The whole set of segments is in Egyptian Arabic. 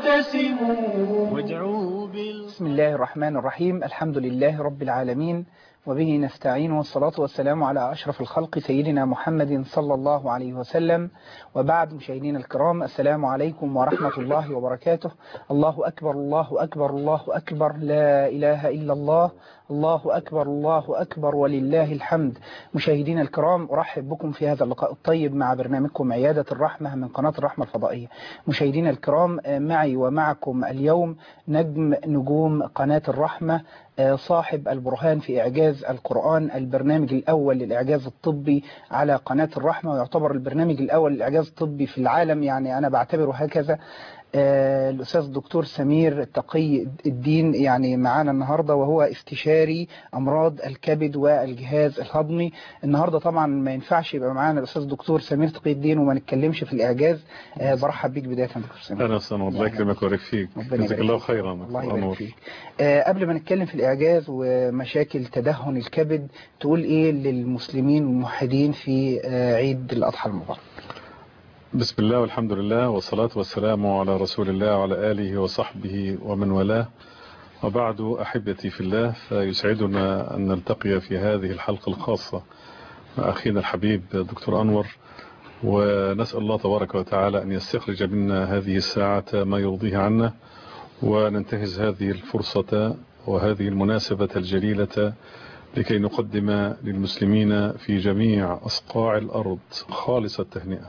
واعتصموا وادعوا بال بسم الله الرحمن الرحيم الحمد لله رب العالمين وبه نستعين والصلاة والسلام على أشرف الخلق سيدنا محمد صلى الله عليه وسلم وبعد مشاهدينا الكرام السلام عليكم ورحمة الله وبركاته الله أكبر الله أكبر الله أكبر لا إله إلا الله الله أكبر الله أكبر ولله الحمد مشاهدينا الكرام أرحب بكم في هذا اللقاء الطيب مع برنامجكم عيادة الرحمة من قناة الرحمة الفضائية مشاهدينا الكرام معي ومعكم اليوم نجم نجوم قناة الرحمة صاحب البرهان في إعجاز القرآن البرنامج الأول للإعجاز الطبي على قناة الرحمة ويعتبر البرنامج الأول للإعجاز الطبي في العالم يعني أنا بعتبره هكذا الأستاذ الدكتور سمير تقي الدين يعني معانا النهاردة وهو استشاري أمراض الكبد والجهاز الهضمي النهاردة طبعا ما ينفعش يبقى معانا الأستاذ الدكتور سمير تقي الدين وما نتكلمش في الإعجاز برحب بيك بداية دكتور سمير أهلا وسهلا الله يكرمك ويبارك فيك جزاك الله خيرا الله يبارك فيك قبل ما نتكلم في الإعجاز ومشاكل تدهن الكبد تقول إيه للمسلمين والموحدين في عيد الأضحى المبارك بسم الله والحمد لله والصلاة والسلام على رسول الله وعلى آله وصحبه ومن والاه وبعد أحبتي في الله فيسعدنا أن نلتقي في هذه الحلقة الخاصة مع أخينا الحبيب دكتور أنور ونسأل الله تبارك وتعالى أن يستخرج منا هذه الساعة ما يرضيه عنا وننتهز هذه الفرصة وهذه المناسبة الجليلة لكي نقدم للمسلمين في جميع أصقاع الأرض خالص التهنئة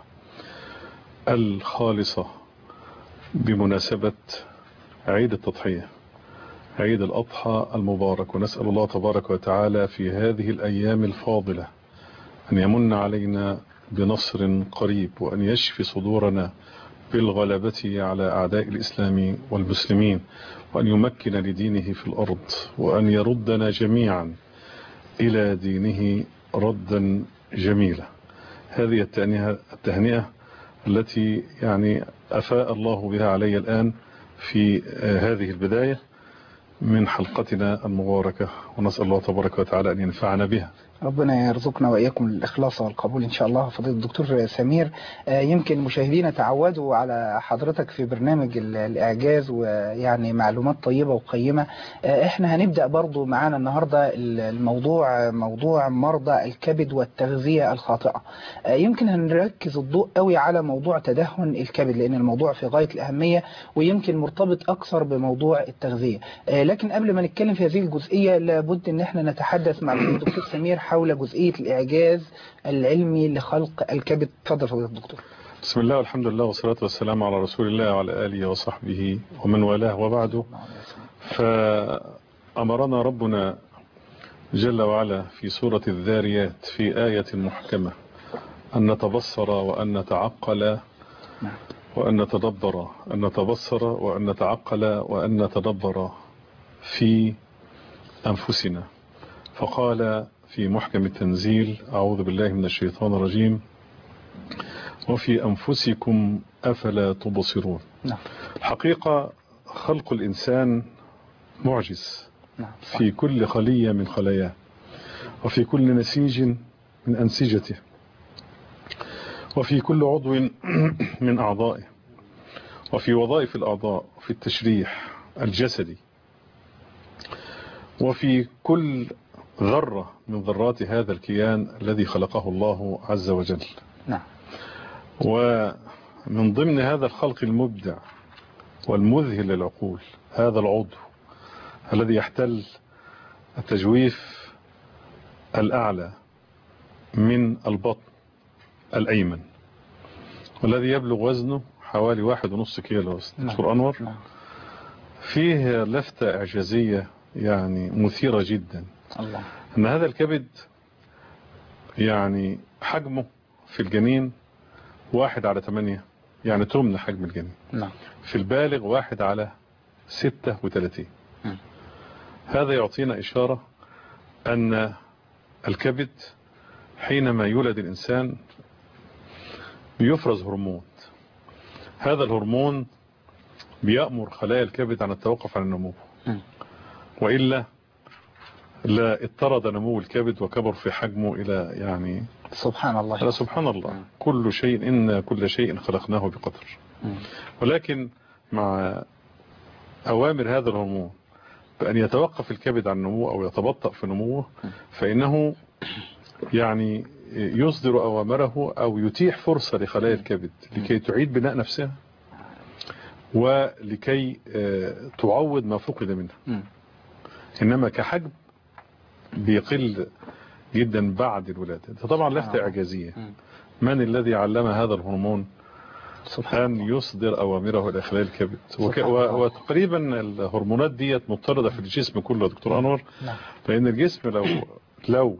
الخالصة بمناسبة عيد التضحية عيد الأضحى المبارك ونسأل الله تبارك وتعالى في هذه الأيام الفاضلة أن يمن علينا بنصر قريب وأن يشفي صدورنا بالغلبة على أعداء الإسلام والمسلمين وأن يمكن لدينه في الأرض وأن يردنا جميعا إلى دينه ردا جميلا هذه التهنئة التي يعني أفاء الله بها علي الآن في هذه البداية من حلقتنا المباركة ونسأل الله تبارك وتعالى أن ينفعنا بها ربنا يرزقنا وإياكم الإخلاص والقبول إن شاء الله فضيلة الدكتور سمير يمكن مشاهدينا تعودوا على حضرتك في برنامج الإعجاز ويعني معلومات طيبة وقيمة إحنا هنبدأ برضو معانا النهاردة الموضوع موضوع مرضى الكبد والتغذية الخاطئة يمكن هنركز الضوء قوي على موضوع تدهن الكبد لأن الموضوع في غاية الأهمية ويمكن مرتبط أكثر بموضوع التغذية لكن قبل ما نتكلم في هذه الجزئية لابد أن احنا نتحدث مع الدكتور سمير حول جزئية الإعجاز العلمي لخلق الكبد تفضل فضيلة الدكتور بسم الله والحمد لله والصلاة والسلام على رسول الله وعلى آله وصحبه ومن والاه وبعده فأمرنا ربنا جل وعلا في سورة الذاريات في آية محكمة أن نتبصر وأن نتعقل وأن نتدبر أن نتبصر وأن نتعقل وأن نتدبر في أنفسنا فقال في محكم التنزيل أعوذ بالله من الشيطان الرجيم وفي أنفسكم أفلا تبصرون نعم. الحقيقة خلق الإنسان معجز نعم. في كل خلية من خلاياه وفي كل نسيج من أنسجته وفي كل عضو من أعضائه وفي وظائف الأعضاء في التشريح الجسدي وفي كل ذرة من ذرات هذا الكيان الذي خلقه الله عز وجل نعم ومن ضمن هذا الخلق المبدع والمذهل للعقول هذا العضو الذي يحتل التجويف الأعلى من البطن الأيمن والذي يبلغ وزنه حوالي واحد ونص كيلو دكتور أنور نعم. فيه لفتة إعجازية يعني مثيرة جدا الله أن هذا الكبد يعني حجمه في الجنين واحد على ثمانية يعني تمن حجم الجنين نعم في البالغ واحد على ستة وثلاثين م. هذا يعطينا إشارة أن الكبد حينما يولد الإنسان بيفرز هرمون هذا الهرمون بيأمر خلايا الكبد عن التوقف عن النمو م. وإلا لا اضطرد نمو الكبد وكبر في حجمه إلى يعني سبحان الله لا سبحان الله كل شيء إن كل شيء خلقناه بقدر م. ولكن مع أوامر هذا الهرمون بأن يتوقف الكبد عن النمو أو يتبطأ في نموه فإنه يعني يصدر أوامره أو يتيح فرصة لخلايا الكبد لكي تعيد بناء نفسها ولكي آه، تعوض ما فقد منها مم. إنما كحجم بيقل جدا بعد الولادة ده طبعا لفتة إعجازية مم. من الذي علم هذا الهرمون سبحان أن يصدر أوامره إلى خلايا الكبد وك... سبحان و... الله. وتقريبا الهرمونات ديت مضطردة في الجسم كله يا دكتور أنور نعم. لأن الجسم لو لو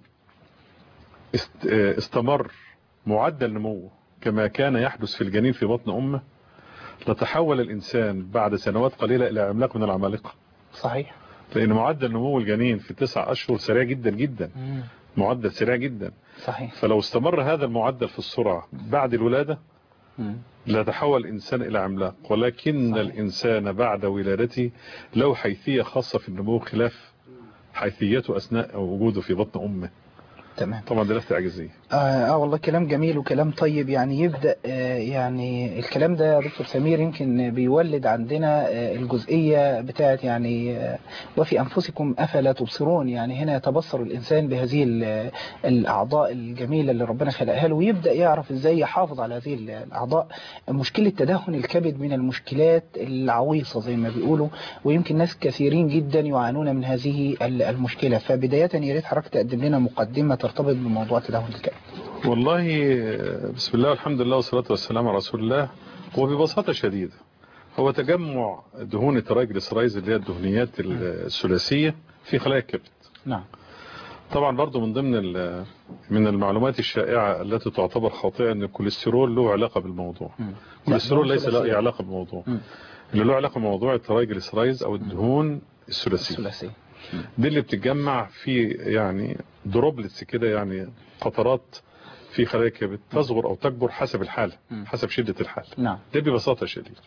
است... استمر معدل نموه كما كان يحدث في الجنين في بطن أمه لتحول الإنسان بعد سنوات قليلة إلى عملاق من العمالقة صحيح لأن معدل نمو الجنين في تسع أشهر سريع جدا جدا مم. معدل سريع جدا صحيح فلو استمر هذا المعدل في السرعة بعد الولادة مم. لا تحول الإنسان إلى عملاق ولكن صحيح. الإنسان بعد ولادته له حيثية خاصة في النمو خلاف حيثيته أثناء وجوده في بطن أمه تمام طبعا دي لفتة إعجازية آه, اه والله كلام جميل وكلام طيب يعني يبدأ آه يعني الكلام ده يا دكتور سمير يمكن بيولد عندنا آه الجزئية بتاعت يعني آه وفي أنفسكم أفلا تبصرون يعني هنا يتبصر الإنسان بهذه ال- الأعضاء الجميلة اللي ربنا خلقها له ويبدأ يعرف إزاي يحافظ على هذه الأعضاء مشكلة تدهن الكبد من المشكلات العويصة زي ما بيقولوا ويمكن ناس كثيرين جدا يعانون من هذه المشكلة فبداية يا ريت حضرتك تقدم لنا مقدمة ترتبط بموضوع تدهن الكبد والله بسم الله والحمد لله والصلاة والسلام على رسول الله وببساطة شديدة هو تجمع دهون الترايجليسرايز اللي هي الدهنيات الثلاثية في خلايا الكبد نعم طبعا برضو من ضمن ال- من المعلومات الشائعة التي تعتبر خاطئة ان الكوليسترول له علاقة بالموضوع الكوليسترول لا، ليس له ثلاثية. أي علاقة بالموضوع مم. اللي له علاقة بموضوع الترايجليسرايز او الدهون الثلاثية الثلاثي دي اللي بتتجمع في يعني دروبلتس كده يعني قطرات في خلايا الكبد تصغر او تكبر حسب الحالة مم. حسب شدة الحالة نعم دي ببساطة شديدة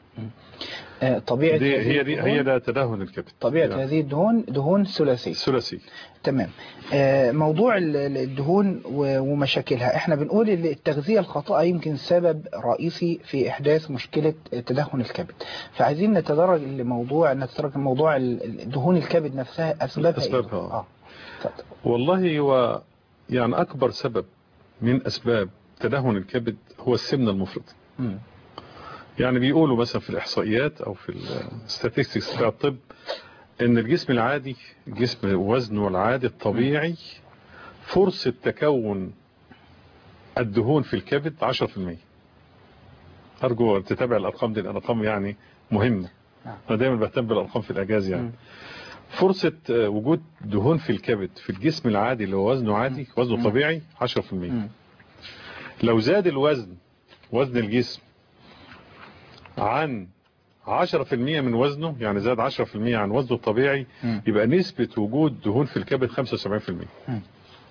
آه، طبيعة دي هذه هي دي الدهون- هي ده تدهن الكبد طبيعة يعني هذه الدهون دهون ثلاثية ثلاثي تمام آه، موضوع ال- ال- الدهون و- ومشاكلها احنا بنقول ان التغذية الخاطئة يمكن سبب رئيسي في احداث مشكلة تدهن الكبد فعايزين نتدرج لموضوع نتدرج لموضوع ال- ال- دهون الكبد نفسها اسبابها ايه؟ أسبابها. اه اتفضل. والله هو يعني أكبر سبب من أسباب تدهن الكبد هو السمنة المفرطة مم. يعني بيقولوا مثلا في الإحصائيات أو في الستاتستكس بتاع الطب إن الجسم العادي جسم وزنه العادي الطبيعي فرصة تكون الدهون في الكبد 10% أرجو تتابع الأرقام دي الأرقام يعني مهمة نعم. أنا دايما بهتم بالأرقام في الإعجاز يعني مم. فرصة آه، وجود دهون في الكبد في الجسم العادي اللي هو وزنه عادي وزنه مم. طبيعي 10% مم. لو زاد الوزن وزن الجسم عن 10% من وزنه يعني زاد 10% عن وزنه الطبيعي مم. يبقى نسبة وجود دهون في الكبد 75% مم.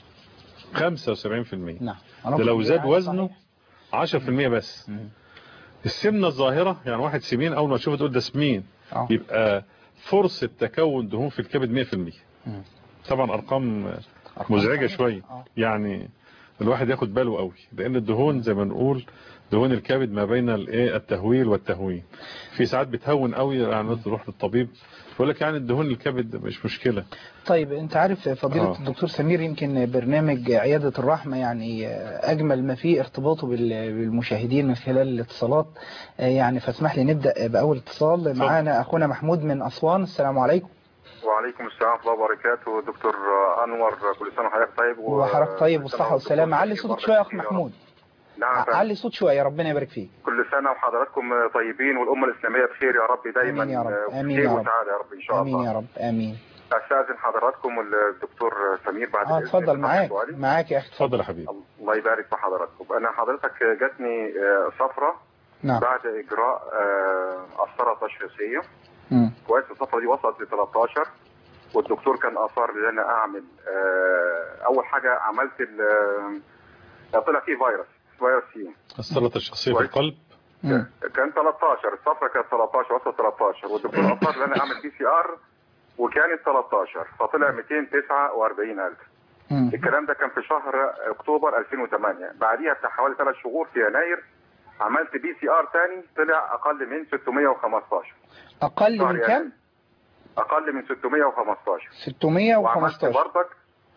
75% نعم ده لو زاد يعني وزنه صحيح. 10% بس مم. السمنة الظاهرة يعني واحد سمين أول ما تشوفه تقول ده سمين اه يبقى فرصة تكون دهون في الكبد 100% مم. طبعا أرقام أرقام مزعجة صحيحة. شوية آه. يعني الواحد ياخد باله قوي لان الدهون زي ما نقول دهون الكبد ما بين الايه التهويل والتهوين في ساعات بتهون قوي يعني تروح للطبيب يقول لك يعني الدهون الكبد مش مشكلة طيب انت عارف فضيلة آه. الدكتور سمير يمكن برنامج عيادة الرحمة يعني اجمل ما فيه ارتباطه بال- بالمشاهدين من خلال الاتصالات آه، يعني فاسمح لي نبدأ باول اتصال معانا اخونا محمود من اسوان السلام عليكم وعليكم السلام ورحمه الله وبركاته دكتور انور كل سنه وحضرتك طيب و- وحضرتك طيب والصحة والسلام والسلامة علي والدكتور صوتك سمير شوية يا بارك اخ فيك يا رب. محمود نعم فندم. علي صوت شوية ربنا يبارك فيك كل سنه وحضراتكم طيبين والامه الاسلاميه بخير يا رب دايما آمين يا رب. آه، آمين بخير يا رب. وسعاده يا رب ان شاء امين الله يا رب امين استاذن حضراتكم والدكتور سمير بعد اه الإذن اتفضل يفتح معاك سؤالي. معاك يا اخي اتفضل اتفضل يا حبيبي الله يبارك في حضراتكم انا حضرتك جاتني آه، صفرة نعم بعد اجراء آه، قسطره تشخيصيه مم. كويس الصفرة دي وصلت ل 13 والدكتور كان اصر ان انا اعمل آه، اول حاجه عملت ال- آه، طلع فيه فيروس فيروس سي السرطة الشخصية في كويس. القلب مم. كان 13 الصفرة كانت 13 وصلت 13 والدكتور اصر ان انا اعمل بي سي ار وكانت 13 فطلع 249000 مم. الكلام ده كان في شهر اكتوبر 2008 بعديها بتاع حوالي ثلاث شهور في يناير عملت بي سي ار تاني طلع اقل من 615 اقل شهر من يناير. كام اقل من 615 وعملت 615 برضك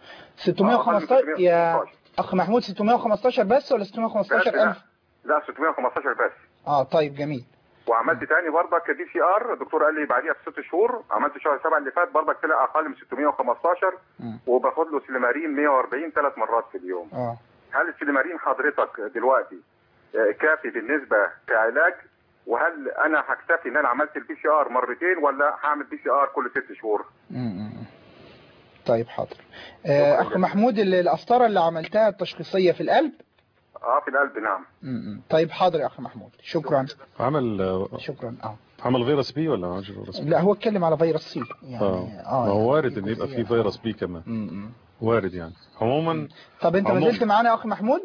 615 يا 615. اخ محمود 615 بس ولا 615 لا الف لا 615 بس اه طيب جميل وعملت تاني برضك دي سي ار الدكتور قال لي بعديها بست شهور عملت شهر سبعة اللي فات برضك طلع اقل من 615 مم. وباخد له سليمارين 140 ثلاث مرات في اليوم اه هل السليمارين حضرتك دلوقتي آه، كافي بالنسبه كعلاج وهل انا هكتفي ان انا عملت البي سي ار مرتين ولا هعمل بي سي ار كل ست شهور؟ مم. طيب حاضر آه، اخ محمود ال- القسطره اللي عملتها التشخيصيه في القلب اه في القلب نعم مم. طيب حاضر يا اخ محمود شكرا عمل آه، شكرا اه عمل فيروس بي ولا ما عملش فيروس بي؟ لا هو اتكلم على فيروس سي يعني اه ما يعني هو وارد في ان يبقى في جزئية. فيروس بي كمان مم. وارد يعني عموما طب انت ما عموما. زلت معانا يا اخ محمود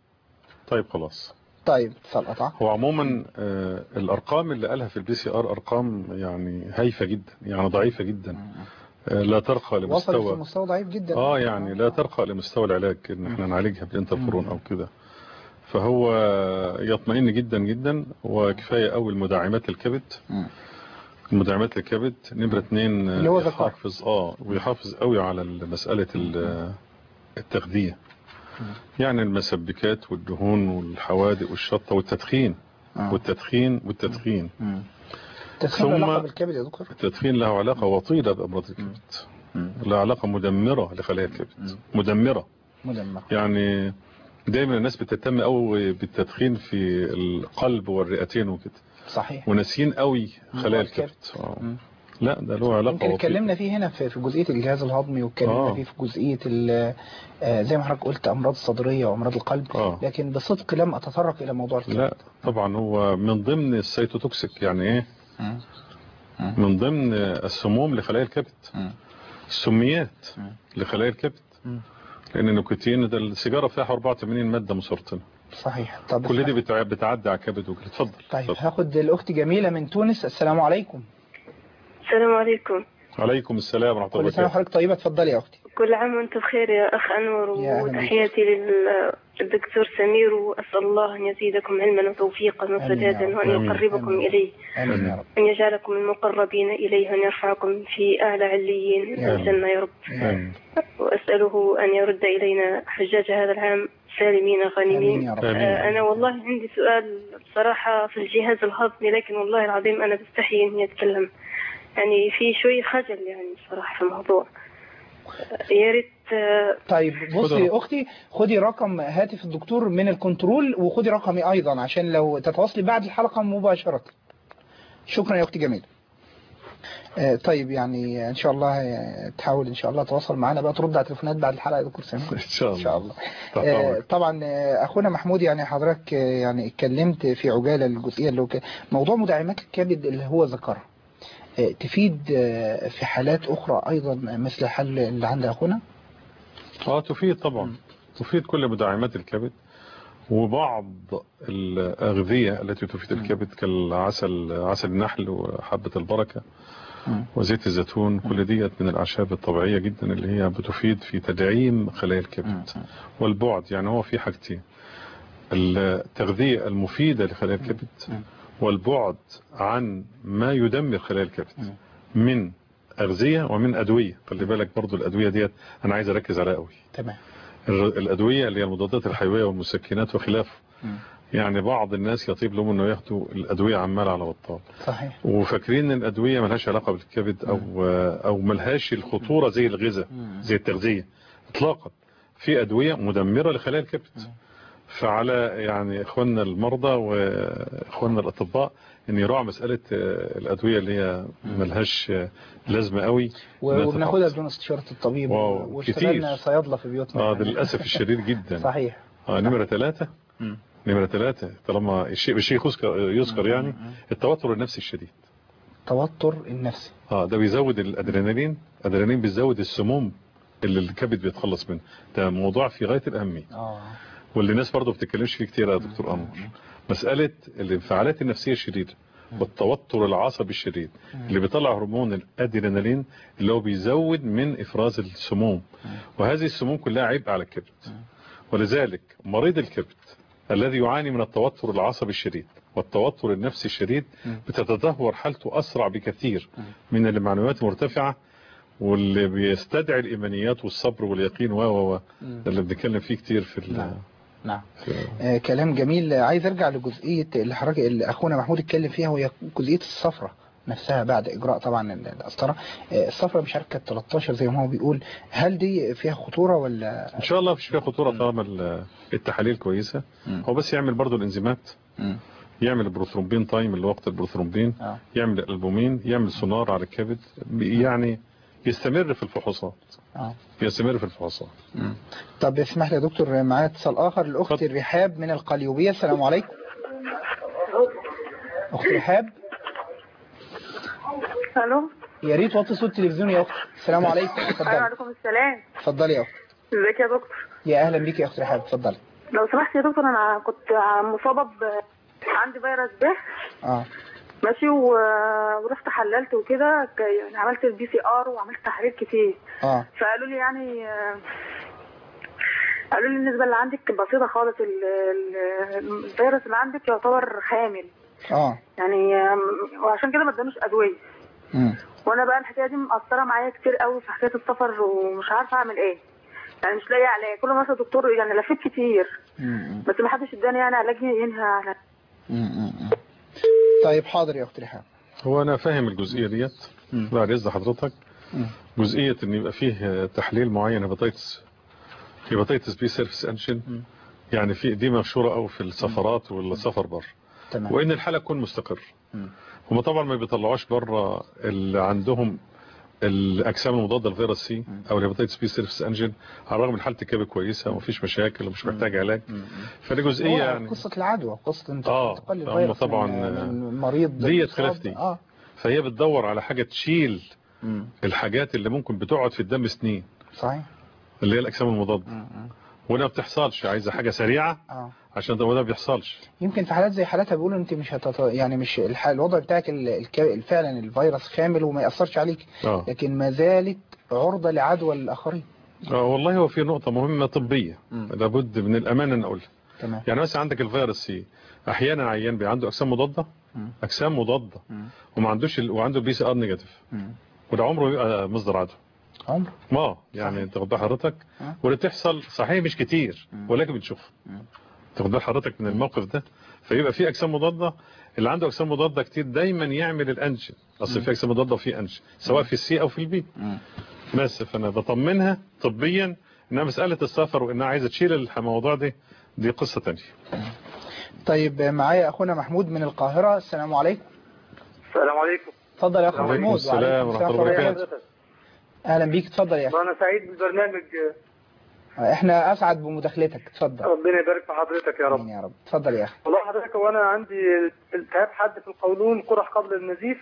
طيب خلاص طيب اتصال قطع هو عموما آه الارقام اللي قالها في البي سي ار ارقام يعني هايفه جدا يعني ضعيفه جدا آه لا ترقى وصلت لمستوى لمستوى ضعيف جدا اه يعني لا ترقى لمستوى العلاج ان احنا نعالجها بالانترفيرون او كده فهو يطمئن جدا جدا وكفايه قوي المداعمات للكبد مم. المداعمات للكبد نمره اثنين آه، اللي هو ذكر. يحافظ اه ويحافظ قوي على مساله ال- التغذيه يعني المسبكات والدهون والحوادق والشطه والتدخين آه. والتدخين والتدخين مم. تدخين ثم- علاقه بالكبد يا دكتور التدخين له علاقه وطيده بامراض الكبد له علاقه مدمره لخلايا الكبد مدمره مدمر يعني دايما الناس بتهتم قوي بالتدخين في القلب والرئتين وكده صحيح وناسيين قوي خلايا الكبد. الكبد آه. مم. لا ده له علاقه يمكن وطيدة. اتكلمنا فيه هنا في في جزئيه الجهاز الهضمي واتكلمنا آه. فيه في جزئيه ال- آه، زي ما حضرتك قلت امراض الصدريه وامراض القلب آه. لكن بصدق لم اتطرق الى موضوع الكبد لا طبعا هو من ضمن السيتوتوكسيك يعني ايه مم. من ضمن السموم لخلايا الكبد مم. السميات مم. لخلايا الكبد مم. لان النيكوتين ده السيجاره فيها 84 ماده مسرطنه صحيح طب كل دي بتع- بتعدي على الكبد وكده اتفضل طيب اتفضل. هاخد الاخت جميله من تونس السلام عليكم السلام عليكم عليكم السلام ورحمه الله كل سنه وبركاته وحضرتك طيبه اتفضلي يا اختي كل عام وانت بخير يا أخ أنور يا أهلا بك. وتحياتي للدكتور سمير وأسأل الله أن يزيدكم علما وتوفيقا آمين يا وسدادا رب. وأن آمين. يقربكم آمين. إليه امين يا رب أن يجعلكم المقربين إليه وأن يرفعكم في أعلى عليين يا رب. الجنة يا رب آمين. وأسأله أن يرد إلينا حجاج هذا العام سالمين امين غانمين يا رب آمين. آه، أنا والله عندي سؤال بصراحة في الجهاز الهضمي لكن والله العظيم أنا بستحي إني أتكلم يعني في شوي خجل يعني بصراحة في الموضوع آه، يا ريت آه، طيب بصي خد يا اختي خدي رقم هاتف الدكتور من الكنترول وخدي رقمي ايضا عشان لو تتواصلي بعد الحلقه مباشره شكرا يا اختي جميله آه، طيب يعني ان شاء الله آه، تحاول ان شاء الله تواصل معانا بقى ترد على التليفونات بعد الحلقه يا دكتور سامي ان شاء الله ان شاء الله تحت آه، أمرك. طبعا آه، اخونا محمود يعني حضرتك آه، يعني اتكلمت في عجاله الجزئيه اللي هو ك- موضوع مداعمات الكبد اللي هو ذكرها آه، تفيد آه، في حالات اخرى ايضا مثل حل اللي عند اخونا اه تفيد طبعا تفيد كل مداعمات الكبد وبعض الأغذية التي تفيد الكبد كالعسل عسل النحل وحبة البركة مم. وزيت الزيتون كل ديت من الأعشاب الطبيعية جدا اللي هي بتفيد في تدعيم خلايا الكبد والبعد يعني هو في حاجتين التغذية المفيدة لخلايا الكبد والبعد عن ما يدمر خلايا الكبد من أغذية ومن أدوية خلي بالك برضو الأدوية ديت أنا عايز أركز عليها قوي تمام الر- الأدوية اللي هي المضادات الحيوية والمسكنات وخلافه مم. يعني بعض الناس يطيب لهم انه ياخدوا الأدوية عمال على بطال صحيح وفاكرين ان الأدوية ملهاش علاقة بالكبد أو أو ملهاش الخطورة زي الغذاء زي التغذية إطلاقا في أدوية مدمرة لخلايا الكبد فعلى يعني إخواننا المرضى وإخواننا الأطباء ان يراعوا مسألة آه، الأدوية اللي هي ملهاش آه، لازمة قوي و- إنها وبناخدها تتعاطى. بدون استشارة الطبيب واو، واشتغلنا كتير. صيادلة في بيوتنا اه يعني. ده للأسف الشديد جدا صحيح آه نمرة ثلاثة مم. نمرة ثلاثة طالما الشيء بالشيء يذكر يذكر يعني التوتر النفسي الشديد توتر النفسي اه ده بيزود الادرينالين الادرينالين بيزود السموم اللي الكبد بيتخلص منها ده موضوع في غاية الأهمية اه واللي الناس برضه بتتكلمش فيه كتير يا دكتور أنور مسألة الانفعالات النفسية الشديدة والتوتر العصبي الشديد اللي بيطلع هرمون الادرينالين اللي هو بيزود من افراز السموم وهذه السموم كلها عبء على الكبد ولذلك مريض الكبد الذي يعاني من التوتر العصبي الشديد والتوتر النفسي الشديد مم. بتتدهور حالته أسرع بكثير من المعنويات المرتفعة واللي بيستدعي الإيمانيات والصبر واليقين و و و مم. ده اللي بنتكلم فيه كتير في ال- نعم. نعم في- آه كلام جميل آه، عايز ارجع لجزئيه اللي حضرتك اللي اخونا محمود اتكلم فيها وهي جزئيه الصفرة نفسها بعد اجراء طبعا ال- القسطره آه الصفرة مش عارف كانت 13 زي ما هو بيقول هل دي فيها خطوره ولا إن شاء الله مفيش فيها خطورة طالما ال- التحاليل كويسة مم. هو بس يعمل برضو الإنزيمات مم. يعمل البروثرومبين تايم اللي وقت البروثرومبين اه يعمل الألبومين يعمل سونار على الكبد يعني يستمر في الفحوصات اه يستمر في الفحوصات مم. طب اسمح لي يا دكتور معانا اتصال اخر الاخت اتفضل. الرحاب من القليوبيه السلام عليكم اخت رحاب الو يا ريت وطي صوت التلفزيون يا اخت السلام عليكم ايوه اتفضلي عليكم السلام اتفضلي يا اخت ازيك يا دكتور يا اهلا بيك يا اخت رحاب اتفضلي لو سمحت يا دكتور انا كنت مصابه ب عندي فيروس ب اه ماشي و- ورحت حللت وكده ك- يعني عملت البي سي ار وعملت تحاليل كتير اه فقالوا لي يعني آه، قالوا لي النسبه اللي عندك بسيطه خالص ال- ال- الفيروس اللي عندك يعتبر خامل اه يعني آم، وعشان كده ما ادانوش ادويه مم. وانا بقى الحكايه دي مأثره معايا كتير قوي في حكايه السفر ومش عارفه اعمل ايه يعني مش لاقيه علاج كل ما اسال دكتور يعني لفيت كتير مم. بس ما حدش اداني يعني علاج ينهى على مم. مم. طيب حاضر يا اخت رحاب هو أنا فاهم الجزئية ديت مم. بعد إذن حضرتك مم. جزئية إن يبقى فيه تحليل معين هيباتيتس هيباتيتس بي سيرفيس أنشن مم. يعني في دي مشهورة أوي في السفرات والسفر بره تمام وإن الحالة تكون مستقر مم. هم طبعا ما بيطلعوش بره اللي عندهم الاجسام المضاده لفيروس سي او الهيباتيتس بي سيرفيس انجن على الرغم من حاله الكبد كويسه ومفيش مشاكل ومش محتاج علاج مم. فدي هو جزئيه يعني قصة العدوى قصة انت آه، انتقال هم الفيروس طبعاً، من من مريض ديت مصاب. خلاف دي. اه فهي بتدور على حاجه تشيل مم. الحاجات اللي ممكن بتقعد في الدم سنين صحيح اللي هي الاجسام المضاده مم. مم. وده ما بتحصلش عايزه حاجه سريعه اه عشان ده وده ما بيحصلش يمكن في حالات زي حالاتها بيقولوا انت مش هتط... يعني مش الح... الوضع بتاعك ال... الك... فعلا الفيروس خامل وما يأثرش عليك اه لكن ما زالت عرضة لعدوى الآخرين آه، والله هو في نقطه مهمه طبيه مم. لابد من الامانه نقولها تمام يعني مثلا عندك الفيروس سي احيانا عيان بيبقى عنده اجسام مضاده مم. اجسام مضاده مم. وما عندوش ال... وعنده بي سي ار نيجاتيف مم. وده عمره بيبقى مصدر عدوى عمر ما يعني انت واخد بال حضرتك آه. واللي بتحصل صحيح مش كتير مم. ولكن بنشوفها مم. تاخد بال حضرتك من الموقف ده فيبقى في اجسام مضاده اللي عنده اجسام مضاده كتير دايما يعمل الانجن اصل في اجسام مضاده وفي انجن سواء في السي او في البي مم. بس فانا بطمنها طبيا انها مساله السفر وانها عايزه تشيل الموضوع دي دي قصه تانية طيب معايا أخونا محمود من القاهرة السلام عليكم السلام عليكم اتفضل يا أخو وعليكم محمود السلام ورحمة الله وبركاته. أهلا بيك اتفضل يا أخي انا سعيد بالبرنامج احنا أسعد بمداخلتك اتفضل ربنا يبارك في حضرتك يا رب آمين يا رب اتفضل يا أخي والله حضرتك وانا عندي التهاب حاد في القولون قرح قبل النزيف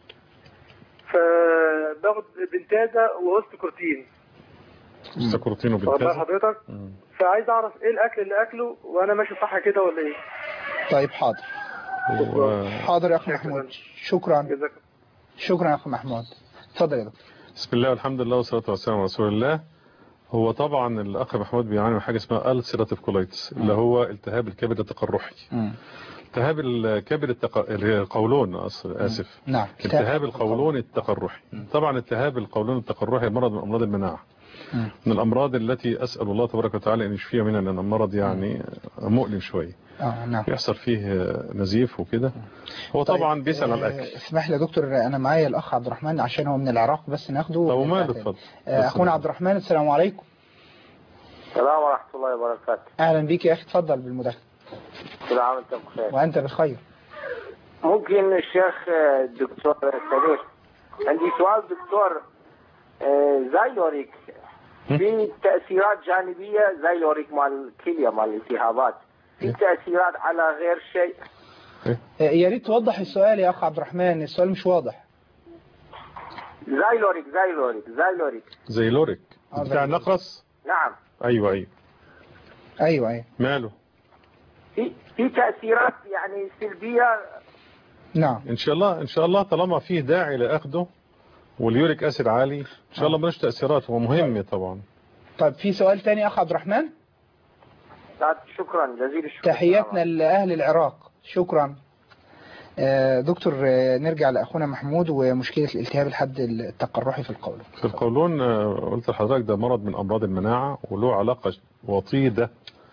فباخد بنتازا وهوستكورتين مستكروتين والله وبالكذا حضرتك مم. فعايز اعرف ايه الاكل اللي اكله وانا ماشي صح كده ولا ايه طيب حاضر و- حاضر يا أخو محمود شكرا جزاك شكرا يا أخو محمود اتفضل يا دكتور بسم الله والحمد لله والصلاة والسلام على رسول الله هو طبعا الأخ محمود بيعاني من حاجة اسمها ألسيراتيف كولايتس اللي هو التهاب الكبد التقرحي مم. التهاب الكبد التق... القولون أص- آسف نعم التهاب القولون التقرحي طبعا التهاب القولون التقرحي مرض من أمراض المناعة مم. من الأمراض التي أسأل الله تبارك وتعالى أن يشفيها منها لأن المرض يعني مؤلم شوية اه نعم يحصل فيه نزيف وكده هو طيب، طبعا بيسأل على آه، الأكل اسمح لي يا دكتور انا معايا الاخ عبد الرحمن عشان هو من العراق بس ناخده طب ونرجع وماله تاني. اتفضل آه، اخونا عبد الرحمن السلام عليكم السلام ورحمة الله وبركاته اهلا بيك يا اخي اتفضل بالمداخله كل عام وانتم بخير وانت بخير ممكن الشيخ آه، الدكتور سمير عندي سؤال دكتور آه، زايوريك في تأثيرات جانبية زايوريك مال الكلية مال الالتهابات في تأثيرات على غير شيء آه، يا ريت توضح السؤال يا اخ عبد الرحمن السؤال مش واضح زايلوريك زايلوريك زايلوريك زي لوريك آه، بتاع زي النقرس نعم أيوه أيوه ايوه ايوه ماله في في تأثيرات يعني سلبية نعم ان شاء الله ان شاء الله طالما فيه داعي لاخده واليوريك اسيد عالي ان شاء الله ملوش تاثيرات هو مهم طبعا طيب في سؤال تاني يا اخ عبد الرحمن شكرا جزيل الشكر تحياتنا لأهل العراق شكرا آه، دكتور آه، نرجع لأخونا محمود ومشكلة الالتهاب الحد التقرحي في القولون في القولون آه، قلت لحضرتك ده مرض من أمراض المناعة وله علاقة وطيدة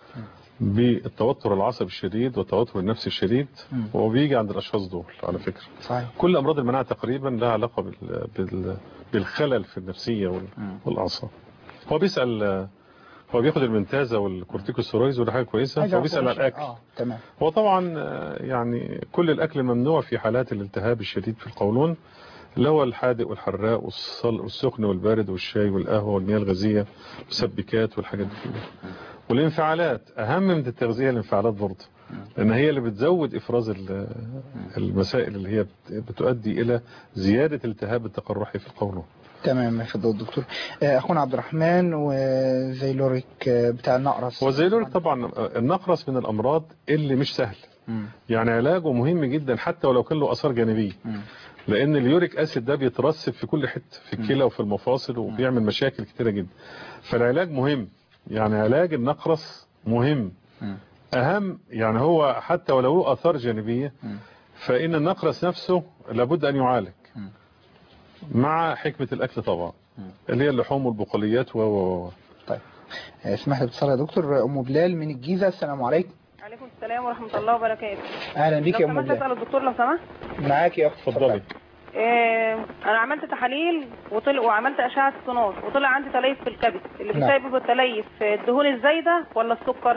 بالتوتر العصبي الشديد والتوتر النفسي الشديد مم. وبيجي عند الأشخاص دول على فكرة صحيح كل أمراض المناعة تقريبا لها علاقة بال... بال... بالخلل في النفسية وال... مم. والأعصاب هو بيسأل آه، هو بياخد المنتازة والكورتيكوستيرويدز وده حاجة كويسة عايز هو أعرف بيسأل على شيء. الأكل اه تمام هو طبعا آه، يعني كل الأكل ممنوع في حالات الالتهاب الشديد في القولون اللي هو الحادق والحراق والصل والسخن والبارد والشاي والقهوة والمياه الغازية والسبكات والحاجات دي كلها. والانفعالات أهم من التغذية الانفعالات برضه لأن هي اللي بتزود إفراز ال- المسائل اللي هي بت- بتؤدي إلى زيادة التهاب التقرحي في القولون تمام يا فضل الدكتور آه، أخونا عبد الرحمن وزيلوريك آه، بتاع النقرس وزيلوريك طبعا آه، النقرس من الأمراض اللي مش سهل مم. يعني علاجه مهم جدا حتى ولو كان له آثار جانبية مم. لان اليوريك اسيد ده بيترسب في كل حته في الكلى وفي المفاصل وبيعمل مشاكل كتيره جدا فالعلاج مهم يعني علاج النقرس مهم مم. اهم يعني هو حتى ولو له اثار جانبيه مم. فان النقرس نفسه لابد ان يعالج مم. مع حكمه الاكل طبعا اللي هي اللحوم والبقوليات و و و طيب آه، اسمح لي باتصال يا دكتور أم بلال من الجيزة السلام عليكم عليكم السلام ورحمة الله وبركاته أهلا بيك يا لو أم سمحت بلال أسأل الدكتور لو سمحت معاك يا أخت اتفضلي إيه أنا عملت تحاليل وطلع وعملت أشعة سونار وطلع عندي تليف في الكبد اللي نعم. بيسبب التليف الدهون الزايدة ولا السكر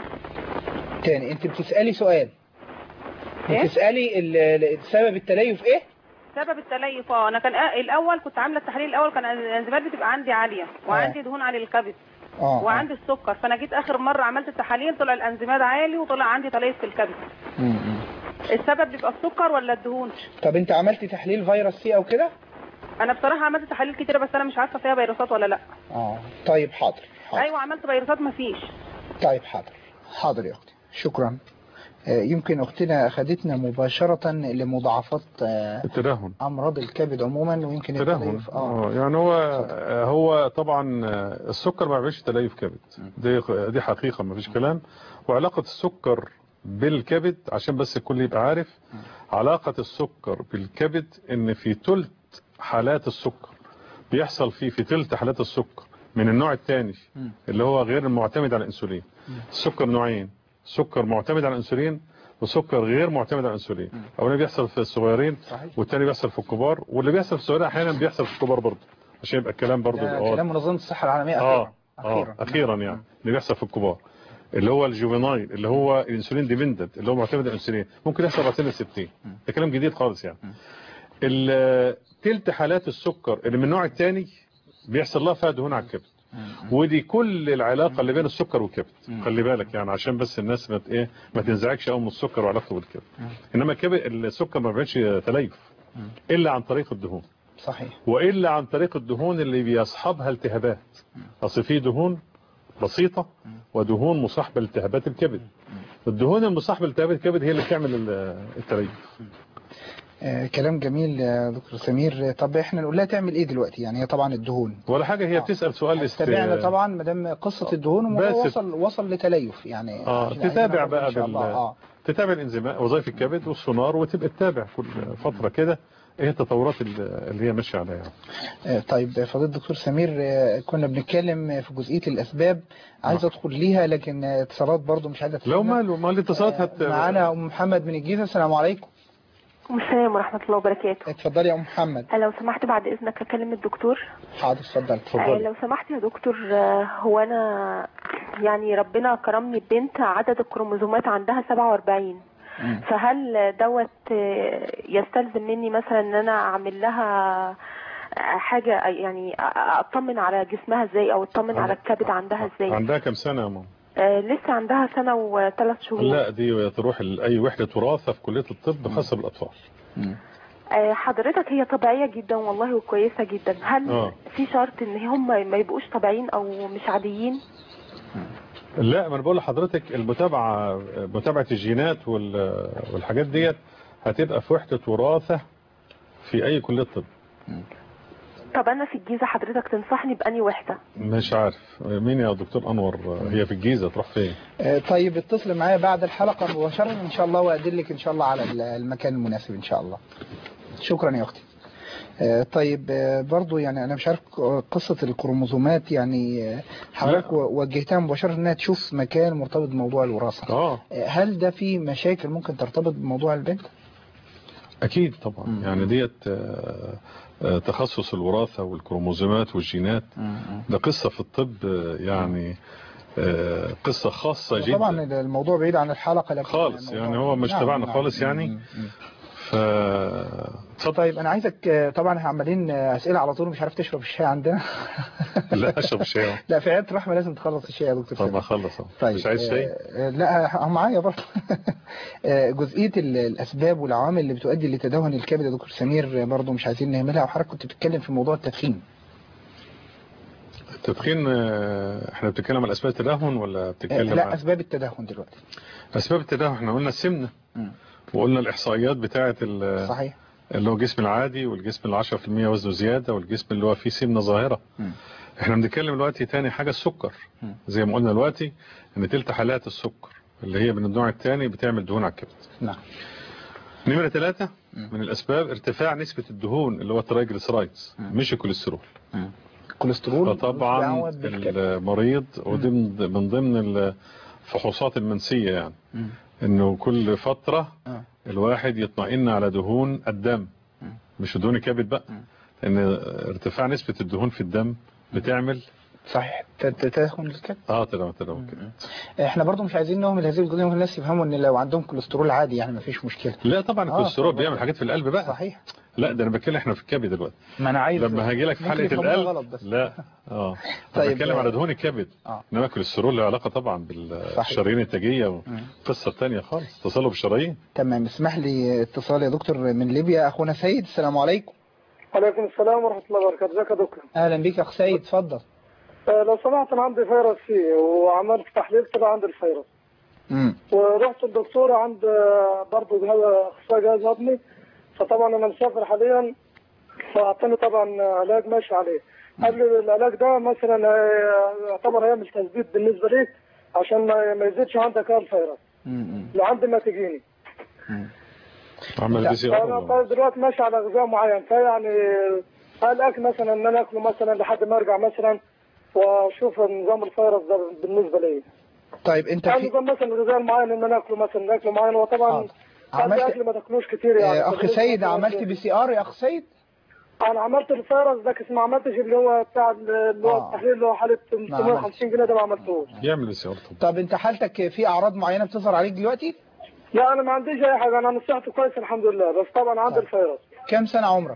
تاني أنت بتسألي سؤال إيه؟ بتسألي ال- ال- سبب التليف إيه؟ سبب التليف اه انا كان آه الاول كنت عامله التحليل الاول كان الانزيمات بتبقى عندي عاليه وعندي دهون على الكبد اه وعندي السكر فانا جيت اخر مره عملت التحاليل طلع الانزيمات عالي وطلع عندي تليف في الكبد مم. مم. السبب بيبقى السكر ولا الدهون طب أنت عملتي تحليل فيروس سي أو كده؟ انا بصراحه عملت تحاليل كتيره بس انا مش عارفه فيها فيروسات ولا لا اه طيب حاضر حاضر ايوه عملت فيروسات مفيش طيب حاضر حاضر يا أختي شكرا آه، يمكن أختنا أخذتنا مباشرة لمضاعفات آه، التدهن أمراض الكبد عموما ويمكن تدهن التليف اه اه يعني هو هو طبعا السكر ما بيعملش تليف كبد دي دي حقيقه ما فيش كلام وعلاقه السكر بالكبد عشان بس الكل يبقى عارف علاقه السكر بالكبد ان في ثلث حالات السكر بيحصل فيه في ثلث حالات السكر من النوع الثاني مم. اللي هو غير المعتمد على الانسولين السكر نوعين سكر معتمد على الانسولين وسكر غير معتمد على الانسولين اولا بيحصل في الصغيرين صحيح والتاني بيحصل في الكبار واللي بيحصل في الصغيرين احيانا بيحصل في الكبار برضه عشان يبقى الكلام برضه ده اه كلام منظمة الصحة العالمية اه أخيرا اه اخيرا يعني اللي بيحصل في الكبار اللي هو الجوفينايل اللي هو الانسولين ديبندنت اللي هو معتمد على الانسولين ممكن يحصل بعد سن ال 60 ده كلام جديد خالص يعني ال- تلت حالات السكر اللي من النوع الثاني بيحصل لها فيها دهون على الكبد ودي كل العلاقه اللي بين السكر والكبد خلي بالك يعني عشان بس الناس ما ت- ايه ما تنزعجش قوي من السكر وعلاقته بالكبد انما الكبد السكر ما بيعملش تليف الا عن طريق الدهون صحيح والا عن طريق الدهون اللي بيصحبها التهابات اصل في دهون بسيطه ودهون مصاحبه لالتهابات الكبد الدهون المصاحبه لالتهابات الكبد هي اللي بتعمل ال- التليف آه كلام جميل يا دكتور سمير طب احنا نقول لها تعمل ايه دلوقتي يعني هي طبعا الدهون ولا حاجه هي بتسال سؤال است- تابعنا طبعا ما دام قصة الدهون الموضوع بس- وصل وصل لتليف يعني اه عشان عايزين تتابع نعرف بقى إن شاء بال الله. اه تتابع الانزيمات وظائف الكبد والسونار وتبقى تتابع كل فتره كده ايه التطورات ال- اللي هي ماشيه عليها آه، طيب فضيلة الدكتور سمير آه، كنا بنتكلم في جزئية الأسباب عايز أدخل ليها لكن آه، اتصالات برضو مش عايزة لو تفهمنا. ماله ما الاتصالات هت معانا أم محمد من الجيزة السلام عليكم السلام ورحمة الله وبركاته اتفضلي يا أم محمد لو سمحت بعد إذنك أكلم الدكتور حاضر اتفضلي آه، اتفضلي لو سمحت يا دكتور آه، هو أنا يعني ربنا كرمني ببنت عدد الكروموزومات عندها 47 مم. فهل دوت آه، يستلزم مني مثلا ان انا اعمل لها آه، حاجة يعني أ- اطمن على جسمها ازاي او اطمن على الكبد عندها ازاي عندها كم سنه يا ماما آه، لسه عندها سنة وثلاث شهور لا دي تروح لاي وحده وراثه في كليه الطب خاصه بالاطفال مم. آه، حضرتك هي طبيعية جدا والله وكويسة جدا هل آه. في شرط ان هم ما يبقوش طبيعيين او مش عاديين لا ما انا بقول لحضرتك المتابعه متابعه الجينات وال- والحاجات ديت هتبقى في وحده وراثه في اي كليه طب طب انا في الجيزه حضرتك تنصحني باني وحده مش عارف مين يا دكتور انور هي في الجيزه تروح فين آه، طيب اتصل معايا بعد الحلقة مباشرة ان شاء الله وادلك ان شاء الله على ال- المكان المناسب ان شاء الله شكرا يا اختي آه، طيب آه، برضو يعني انا مش عارف ق- قصة الكروموزومات يعني آه، حضرتك و- وجهتها مباشرة انها تشوف مكان مرتبط بموضوع الوراثة اه آه، هل ده في مشاكل ممكن ترتبط بموضوع البنت؟ اكيد طبعا يعني ديت آه، آه، تخصص الوراثه والكروموزومات والجينات ده قصه في الطب آه، يعني آه، قصه خاصه جدا طبعا الموضوع بعيد عن الحلقة لكن خالص الموضوع- يعني هو مش نعم، تبعنا نعم. خالص يعني مم، مم. ف طيب انا عايزك آه، طبعا احنا عمالين آه، اسئله على طول مش عارف تشرب الشاي عندنا لا اشرب شاي لا في عياده الرحمه لازم تخلص الشاي يا دكتور طب سامي. اخلص أهو. طيب مش عايز شاي آه، آه، لا هم معايا برضه آه، جزئيه ال- الاسباب والعوامل اللي بتؤدي لتدهن الكبد يا دكتور سمير آه، برضه مش عايزين نهملها وحضرتك كنت بتتكلم في موضوع التدخين التدخين آه، احنا بنتكلم على اسباب التدهن ولا آه، بتتكلم لا على اسباب التدهن دلوقتي اسباب التدهن احنا قلنا السمنه مم. وقلنا الاحصائيات بتاعه ال- صحيح اللي هو الجسم العادي والجسم ال 10% وزنه زياده والجسم اللي هو فيه سمنه ظاهره مم. احنا بنتكلم دلوقتي تاني حاجه السكر مم. زي ما قلنا دلوقتي ان تلت حالات السكر اللي هي من النوع الثاني بتعمل دهون على الكبد نعم نمرة ثلاثة مم. من الأسباب ارتفاع نسبة الدهون اللي هو الترايجليسرايدز مم. مش الكوليسترول الكوليسترول فطبعا دعوة بالكبد. المريض وضمن من ضمن الفحوصات المنسية يعني مم. انه كل فترة آه. الواحد يطمئن على دهون الدم مم. مش دهون الكبد بقى مم. لان ارتفاع نسبة الدهون في الدم بتعمل صحيح ت- تدهن الكبد اه تدهن تدهن كده احنا برضه مش عايزين نهمل هذه الجزئيه ممكن الناس يفهموا ان لو عندهم كوليسترول عادي يعني مفيش مشكله لا طبعا آه، الكوليسترول طبعاً. بيعمل حاجات في القلب بقى صحيح لا ده انا بتكلم احنا في الكبد دلوقتي ما انا عايز لما هاجي لك في ممكن حلقه يفهموها القلب غلط بس لا اه طيب، طيب بتكلم آه. على دهون الكبد اه انما الكوليسترول له علاقه طبعا صحيح. بالشرايين التاجيه مم. وقصه ثانيه خالص تصلب الشرايين تمام اسمح لي اتصال يا دكتور من ليبيا اخونا سيد السلام عليكم عليكم السلام ورحمة الله وبركاته ازيك يا دكتور اهلا بيك يا اخ سيد اتفضل آه، لو سمحت انا عندي فيروس سي وعملت تحليل طلع عندي الفيروس امم ورحت الدكتور عند آه، برضه جهاز اخصائي جهاز هضمي فطبعا انا مسافر حاليا فاعطاني طبعا علاج ماشي عليه قال لي العلاج ده مثلا آه، يعتبر هيعمل تثبيت بالنسبه ليك عشان ما ما يزيدش عندك الفيروس امم لعند ما تجيني عمل لا، بي سي فانا ار طيب دلوقتي ماشي على غذاء معين فيعني هل اكل مثلا ان انا اكله مثلا لحد ما ارجع مثلا واشوف نظام الفيروس ده بالنسبه لي طيب انت هل في نظام مثلا الغذاء المعين ان انا اكله مثلا اكله معين هو طبعا حاضر. هل عملت- ده اكل ما تاكلوش كتير يعني آه، اخ سيد عملت بي سي ار يا اخ سيد انا عملت الفيروس ده بس ما عملتش اللي هو بتاع اللي هو آه. التحليل اللي هو حاله 350 جنيه ده ما عملتوش يعمل بي سي ار طبعا طب انت حالتك في اعراض معينه بتظهر عليك دلوقتي لا انا ما عنديش اي حاجه انا صحتي كويس الحمد لله بس طبعا عندي طيب. الفيروس كام سنه عمرك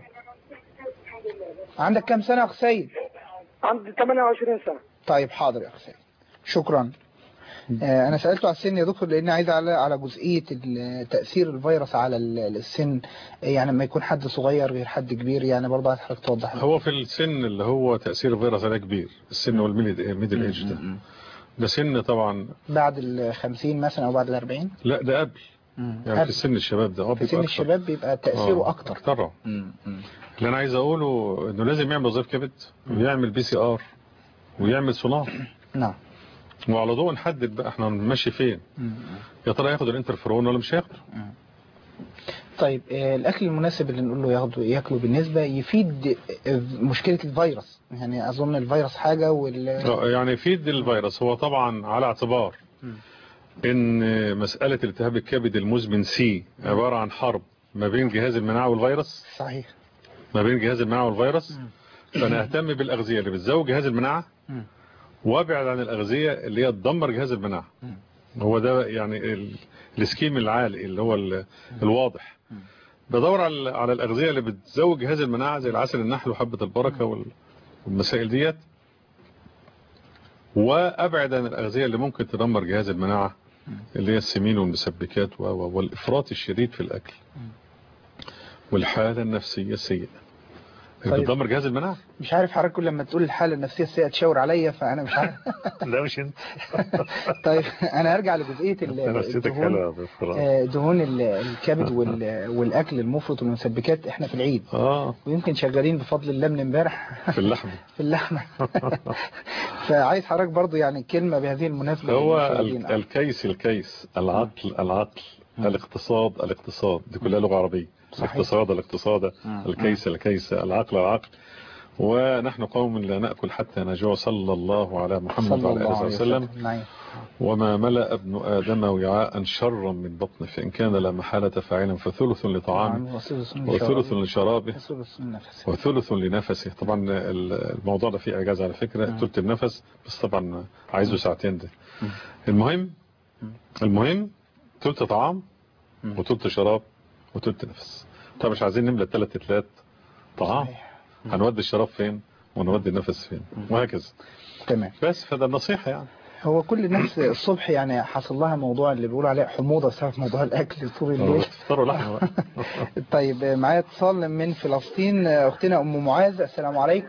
عندك كام سنه يا اخ سيد عندي 28 سنه طيب حاضر يا اخ سيد شكرا آه، انا سالته على السن يا دكتور لان عايز على على جزئيه ال- تاثير الفيروس على ال- السن آه، يعني لما يكون حد صغير غير حد كبير يعني برضه عايز حضرتك توضح لي. هو في السن اللي هو تاثير الفيروس عليه كبير السن والميدل ايج ده ده سن طبعا بعد ال 50 مثلا او بعد ال 40 لا ده قبل يعني قبل. في سن الشباب ده اه في بيبقى سن أكتر. الشباب بيبقى تاثيره آه، اكتر طبعا مم. مم. اللي انا عايز اقوله انه لازم يعمل وظيفه كبد ويعمل بي سي ار ويعمل سونار نعم وعلى ضوء نحدد بقى احنا ماشي فين مم. يا ترى ياخد الانترفيرون ولا مش هياخده طيب آه، الاكل المناسب اللي نقول له ياخده ياكله بالنسبه يفيد آه، مشكله الفيروس يعني اظن الفيروس حاجه وال آه، يعني يفيد الفيروس هو طبعا على اعتبار ان مساله التهاب الكبد المزمن سي عباره عن حرب ما بين جهاز المناعه والفيروس صحيح ما بين جهاز المناعه والفيروس فانا اهتم بالاغذيه اللي بتزود جهاز المناعه مم. وابعد عن الاغذيه اللي هي تدمر جهاز المناعه هو ده يعني ال- السكيم العالي اللي هو ال- الواضح بدور على على الاغذيه اللي بتزود جهاز المناعه زي العسل النحل وحبه البركه وال- والمسائل ديت وابعد عن الاغذيه اللي ممكن تدمر جهاز المناعه اللي هي السمين والمسبكات و- و- والافراط الشديد في الاكل والحاله النفسيه السيئه طيب. بتدمر جهاز المناعة مش عارف حضرتك كل لما تقول الحالة النفسية السيئة تشاور عليا فأنا مش عارف لا مش انت طيب أنا هرجع لجزئية ال- نفسيتك الدهون حلوة يا بفراس. آه، دهون ال- الكبد وال- والأكل المفرط والمسبكات إحنا في العيد اه ويمكن شغالين بفضل الله من امبارح في اللحم في اللحمة فعايز حضرتك برضو يعني كلمة بهذه المناسبة هو للمشاهدين. ال- الكيس الكيس العقل العقل الاقتصاد الاقتصاد دي كلها لغة عربية صحيح. الاقتصاد الاقتصاد مم. الكيس الكيس العقل العقل ونحن قوم لا نأكل حتى نجوع صلى الله على محمد صلى وعلى الله آله عليه وسلم وسلم نعم. وما ملأ ابن آدم وعاء شرا من بطنه فإن كان لا محالة فاعلا فثلث لطعامه وثلث وثلث لشرابه وثلث النفس وثلث لنفسه طبعا ال- الموضوع ده فيه إعجاز على فكرة مم. ثلث النفس بس طبعا عايزه ساعتين ده المهم المهم ثلث طعام مم. وثلث شراب وثلث نفس طب مش عايزين نملى ثلاث تلات طعام صحيح. هنودي الشراب فين ونودي النفس فين وهكذا تمام بس فده النصيحة يعني هو كل الناس الصبح يعني حصل لها موضوع اللي بيقولوا عليه حموضة بسبب موضوع الأكل طول الليل تفطروا لحمة بقى. طيب معايا اتصال من فلسطين أختنا أم معاذ السلام عليكم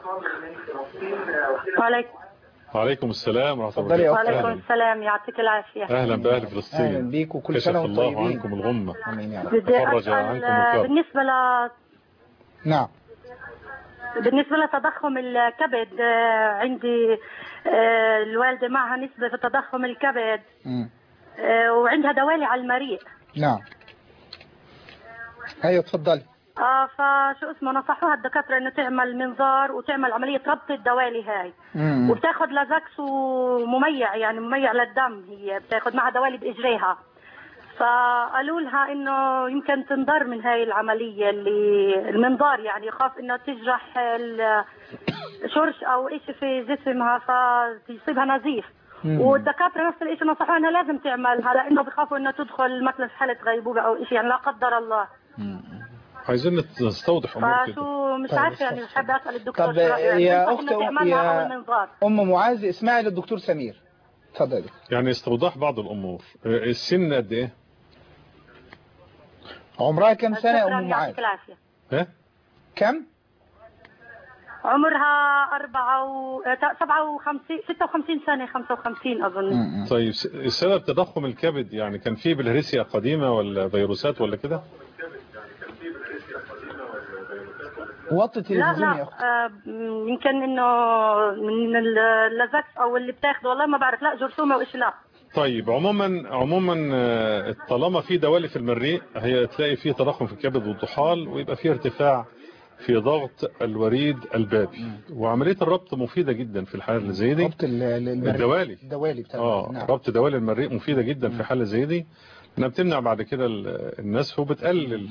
وعليكم وعليكم السلام ورحمة الله اتفضلي يا وبركاته أختي. وعليكم السلام يعطيك العافية أهلا بأهل فلسطين أهلا بيك وكل كشف سنة وانتم الله طيبين عنكم الغمة آمين يا رب بدي فرج أسأل عنكم آه، الكرب. بالنسبة ل نعم بالنسبة لتضخم الكبد آه، عندي آه، الوالدة معها نسبة في تضخم الكبد مم. آه، وعندها دوالي على المريء نعم أيوة اتفضلي اه فشو اسمه نصحوها الدكاترة انه تعمل منظار وتعمل عملية ربط الدوالي هاي مم. وبتاخد لازكس ومميع يعني مميع للدم هي بتاخد معها دوالي باجريها فقالوا لها انه يمكن تنضر من هاي العملية اللي المنظار يعني يخاف انه تجرح الشرش او اشي في جسمها فيصيبها نزيف مم. والدكاترة نفس الاشي نصحوها انها لازم تعملها لانه بخافوا انه تدخل مثلا في حالة غيبوبة او اشي يعني لا قدر الله عايزين نستوضح أمور كده فشو مش طيب، عارفة يعني استغفر. بحب اسال الدكتور طب شو رأيه؟ يعني يا ينصح أخت إنه تعملها او يا المنظار أم معاذ اسمعي للدكتور سمير اتفضلي يعني استوضاح بعض الأمور آه، السن قد إيه؟ عمرها كم سنة يا شكراً، أم معاذ يعطيك العافية ها؟ كم عمرها أربعة و... تا- سبعة وخمسين ستة وخمسين سنة خمسة وخمسين أظن مم. طيب س- سبب تضخم الكبد يعني كان فيه بالهرسيا قديمة ولا فيروسات ولا كده؟ وطي لا التلفزيون يا لا أخت آه، م- يمكن إنه من ال- اللازكس أو اللي بتاخده والله ما بعرف لا جرثومة وإيش لا طيب عموما عموما آه، طالما في دوالي في المريء هي تلاقي فيه تضخم في الكبد والطحال ويبقى فيه ارتفاع في ضغط الوريد البابي وعملية الربط مفيدة جدا في الحالة اللي زي دي ربط ال- ال- المريء. الدوالي الدوالي بتاع اه نعم ربط دوالي المريء مفيدة جدا في حالة زي دي انها بتمنع بعد كده ال- النسف وبتقلل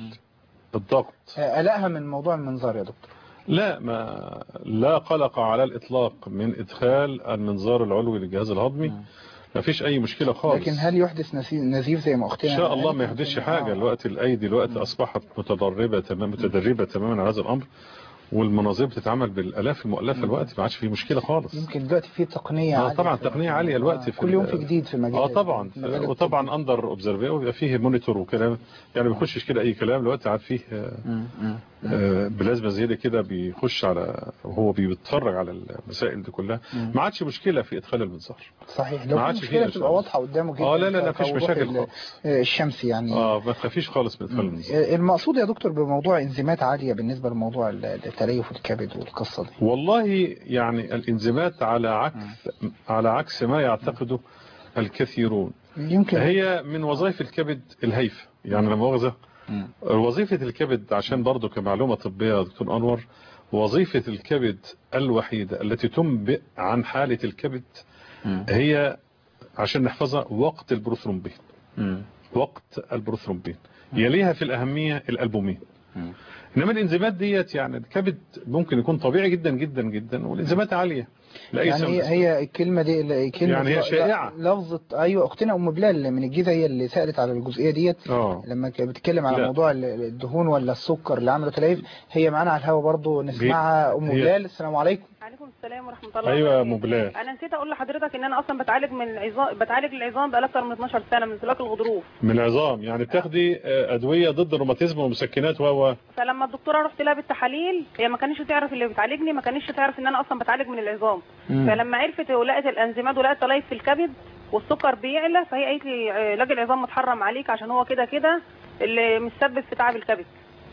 الضغط آه، قلقها من موضوع المنظار يا دكتور لا ما لا قلق على الإطلاق من إدخال المنظار العلوي للجهاز الهضمي ما فيش أي مشكلة خالص لكن هل يحدث نسي- نزيف زي ما أختنا إن شاء الله قالت؟ ما يحدثش آه. حاجة الوقت الأيدي الوقت أصبحت متدربة تمام متدربة تماما على هذا الأمر والمناظير بتتعمل بالآلاف المؤلفة الوقت ما عادش فيه مشكلة خالص يمكن دلوقتي في تقنية اه عالية طبعا في- تقنية عالية الوقت آه، في كل ال- يوم في جديد في المجال اه طبعا في المجال وطبعا اندر اوبزرفير ويبقى فيه مونيتور وكلام يعني ما بيخشش كده اي كلام الوقت عاد فيه آه، مم، مم. آه، بلازما زياده كده بيخش على وهو بيتفرج على المسائل دي كلها مم. ما عادش مشكله في ادخال المنظار صحيح ما لو في عادش فيه مشكلة إشارة. تبقى واضحة قدامه جدا اه لا لا لا كوضوح مفيش مشاكل ال- خالص آه، الشمس يعني اه ما تخافيش خالص من ادخال المنظار آه، المقصود يا دكتور بموضوع انزيمات عالية بالنسبة لموضوع ال- التليف الكبد والقصة دي والله يعني الانزيمات على عكس على عكس ما يعتقده الكثيرون يمكن هي من وظائف الكبد الهيفه يعني لما مؤاخذه مم. وظيفة الكبد عشان برضو كمعلومة طبية يا دكتور أنور وظيفة الكبد الوحيدة التي تنبئ عن حالة الكبد مم. هي عشان نحفظها وقت البروثرومبين مم. وقت البروثرومبين يليها في الأهمية الألبومين مم. إنما الإنزيمات ديت يعني الكبد ممكن يكون طبيعي جدا جدا جدا والإنزيمات عالية لأي يعني سبب هي, هي الكلمة دي ال- كلمة يعني هي لا- شائعة. لفظة أيوة أختنا أم بلال من الجيزة هي اللي سألت على الجزئية ديت اه لما كانت بتتكلم على لا. موضوع ال- الدهون ولا السكر اللي عملوا تلايف هي معانا على الهوا برضو نسمعها أم هي- بلال السلام عليكم عليكم السلام ورحمه الله ايوه يا وبركاته. مبلاه انا نسيت اقول لحضرتك ان انا اصلا بتعالج من العظام بتعالج العظام بقالي اكتر من 12 سنه من انزلاق الغضروف من العظام يعني بتاخدي آه، ادويه ضد الروماتيزم ومسكنات و فلما الدكتوره رحت لها بالتحاليل هي ما كانتش تعرف اللي بتعالجني ما كانتش تعرف ان انا اصلا بتعالج من العظام مم. فلما عرفت ولقت الانزيمات ولقت تلايف في الكبد والسكر بيعلى فهي قالت لي علاج العظام متحرم عليك عشان هو كده كده اللي مسبب في تعب الكبد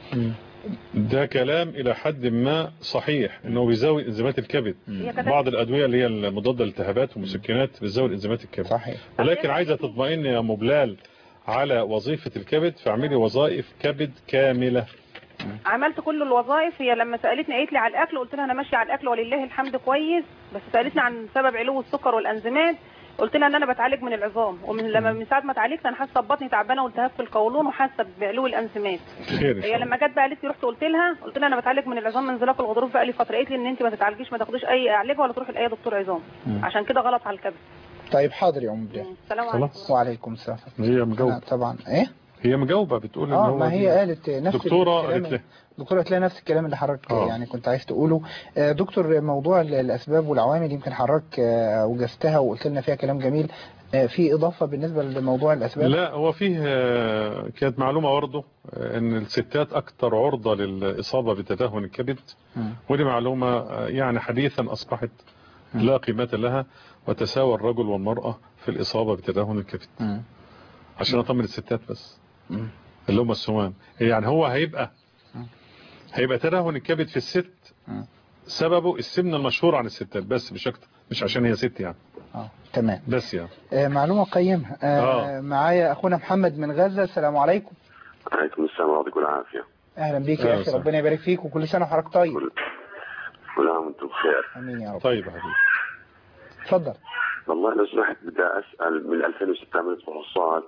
ده كلام الى حد ما صحيح انه بيزود انزيمات الكبد هي كده بعض الادويه اللي هي المضاده للالتهابات والمسكنات بتزود انزيمات الكبد صحيح ولكن عايزه تطمئن يا مبلال على وظيفه الكبد فاعملي وظائف كبد كامله عملت كل الوظائف هي لما سالتني قالت لي على الاكل قلت لها انا ماشيه على الاكل ولله الحمد كويس بس سالتني عن سبب علو السكر والانزيمات قلت لها ان انا بتعالج من العظام ومن لما من ساعه ما اتعالجت انا حاسه ببطني تعبانه والتهاب في القولون وحاسه بعلو الانزيمات خير ان شاء هي الله لما جت بقى قالت لي رحت قلت لها قلت لها انا بتعالج من العظام من انزلاق الغضروف بقى لي فتره قالت لي ان انت ما تتعالجيش ما تاخديش اي علاج ولا تروحي لاي دكتور عظام مم. عشان كده غلط على الكبد طيب حاضر يا ام بلال السلام عليكم خلاص وعليكم السلام هي أنا مجاوبه طبعا ايه هي مجاوبه بتقول ان اه هو ما هي قالت نفس دكتوره الكلام قالت له دكتورة هتلاقي نفس الكلام اللي حضرتك آه. يعني كنت عايز تقوله آه، دكتور موضوع ال- الأسباب والعوامل يمكن حضرتك آه، وجزتها وقلت لنا فيها كلام جميل آه، في إضافة بالنسبة لموضوع الأسباب لا هو فيه آه، كانت معلومة برضه آه، ان الستات اكتر عرضة للاصابة بتدهن الكبد مم. ودي معلومة آه، يعني حديثا اصبحت لا قيمة لها وتساوى الرجل والمرأة في الاصابة بتدهن الكبد مم. عشان اطمن الستات بس مم. اللي هم السمان يعني هو هيبقى مم. هيبقى تدهن الكبد في الست مم. سببه السمنة المشهورة عن الستات بس مش اكتر مش عشان هي ست يعني اه تمام بس يعني آه، معلومة قيمة آه، آه. معايا أخونا محمد من غزة السلام عليكم عليكم السلام ورحمة الله والعافية أهلا بيك أهلا يا أخي وسهلا. ربنا يبارك فيك وكل سنة وحضرتك طيب كل كل عام وانتم بخير آمين يا رب طيب يا حبيبي اتفضل والله لو سمحت بدي أسأل من 2006 عملت فحوصات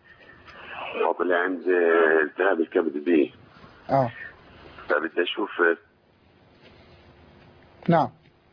وطلع عندي التهاب الكبد بي اه فبدي أشوف نعم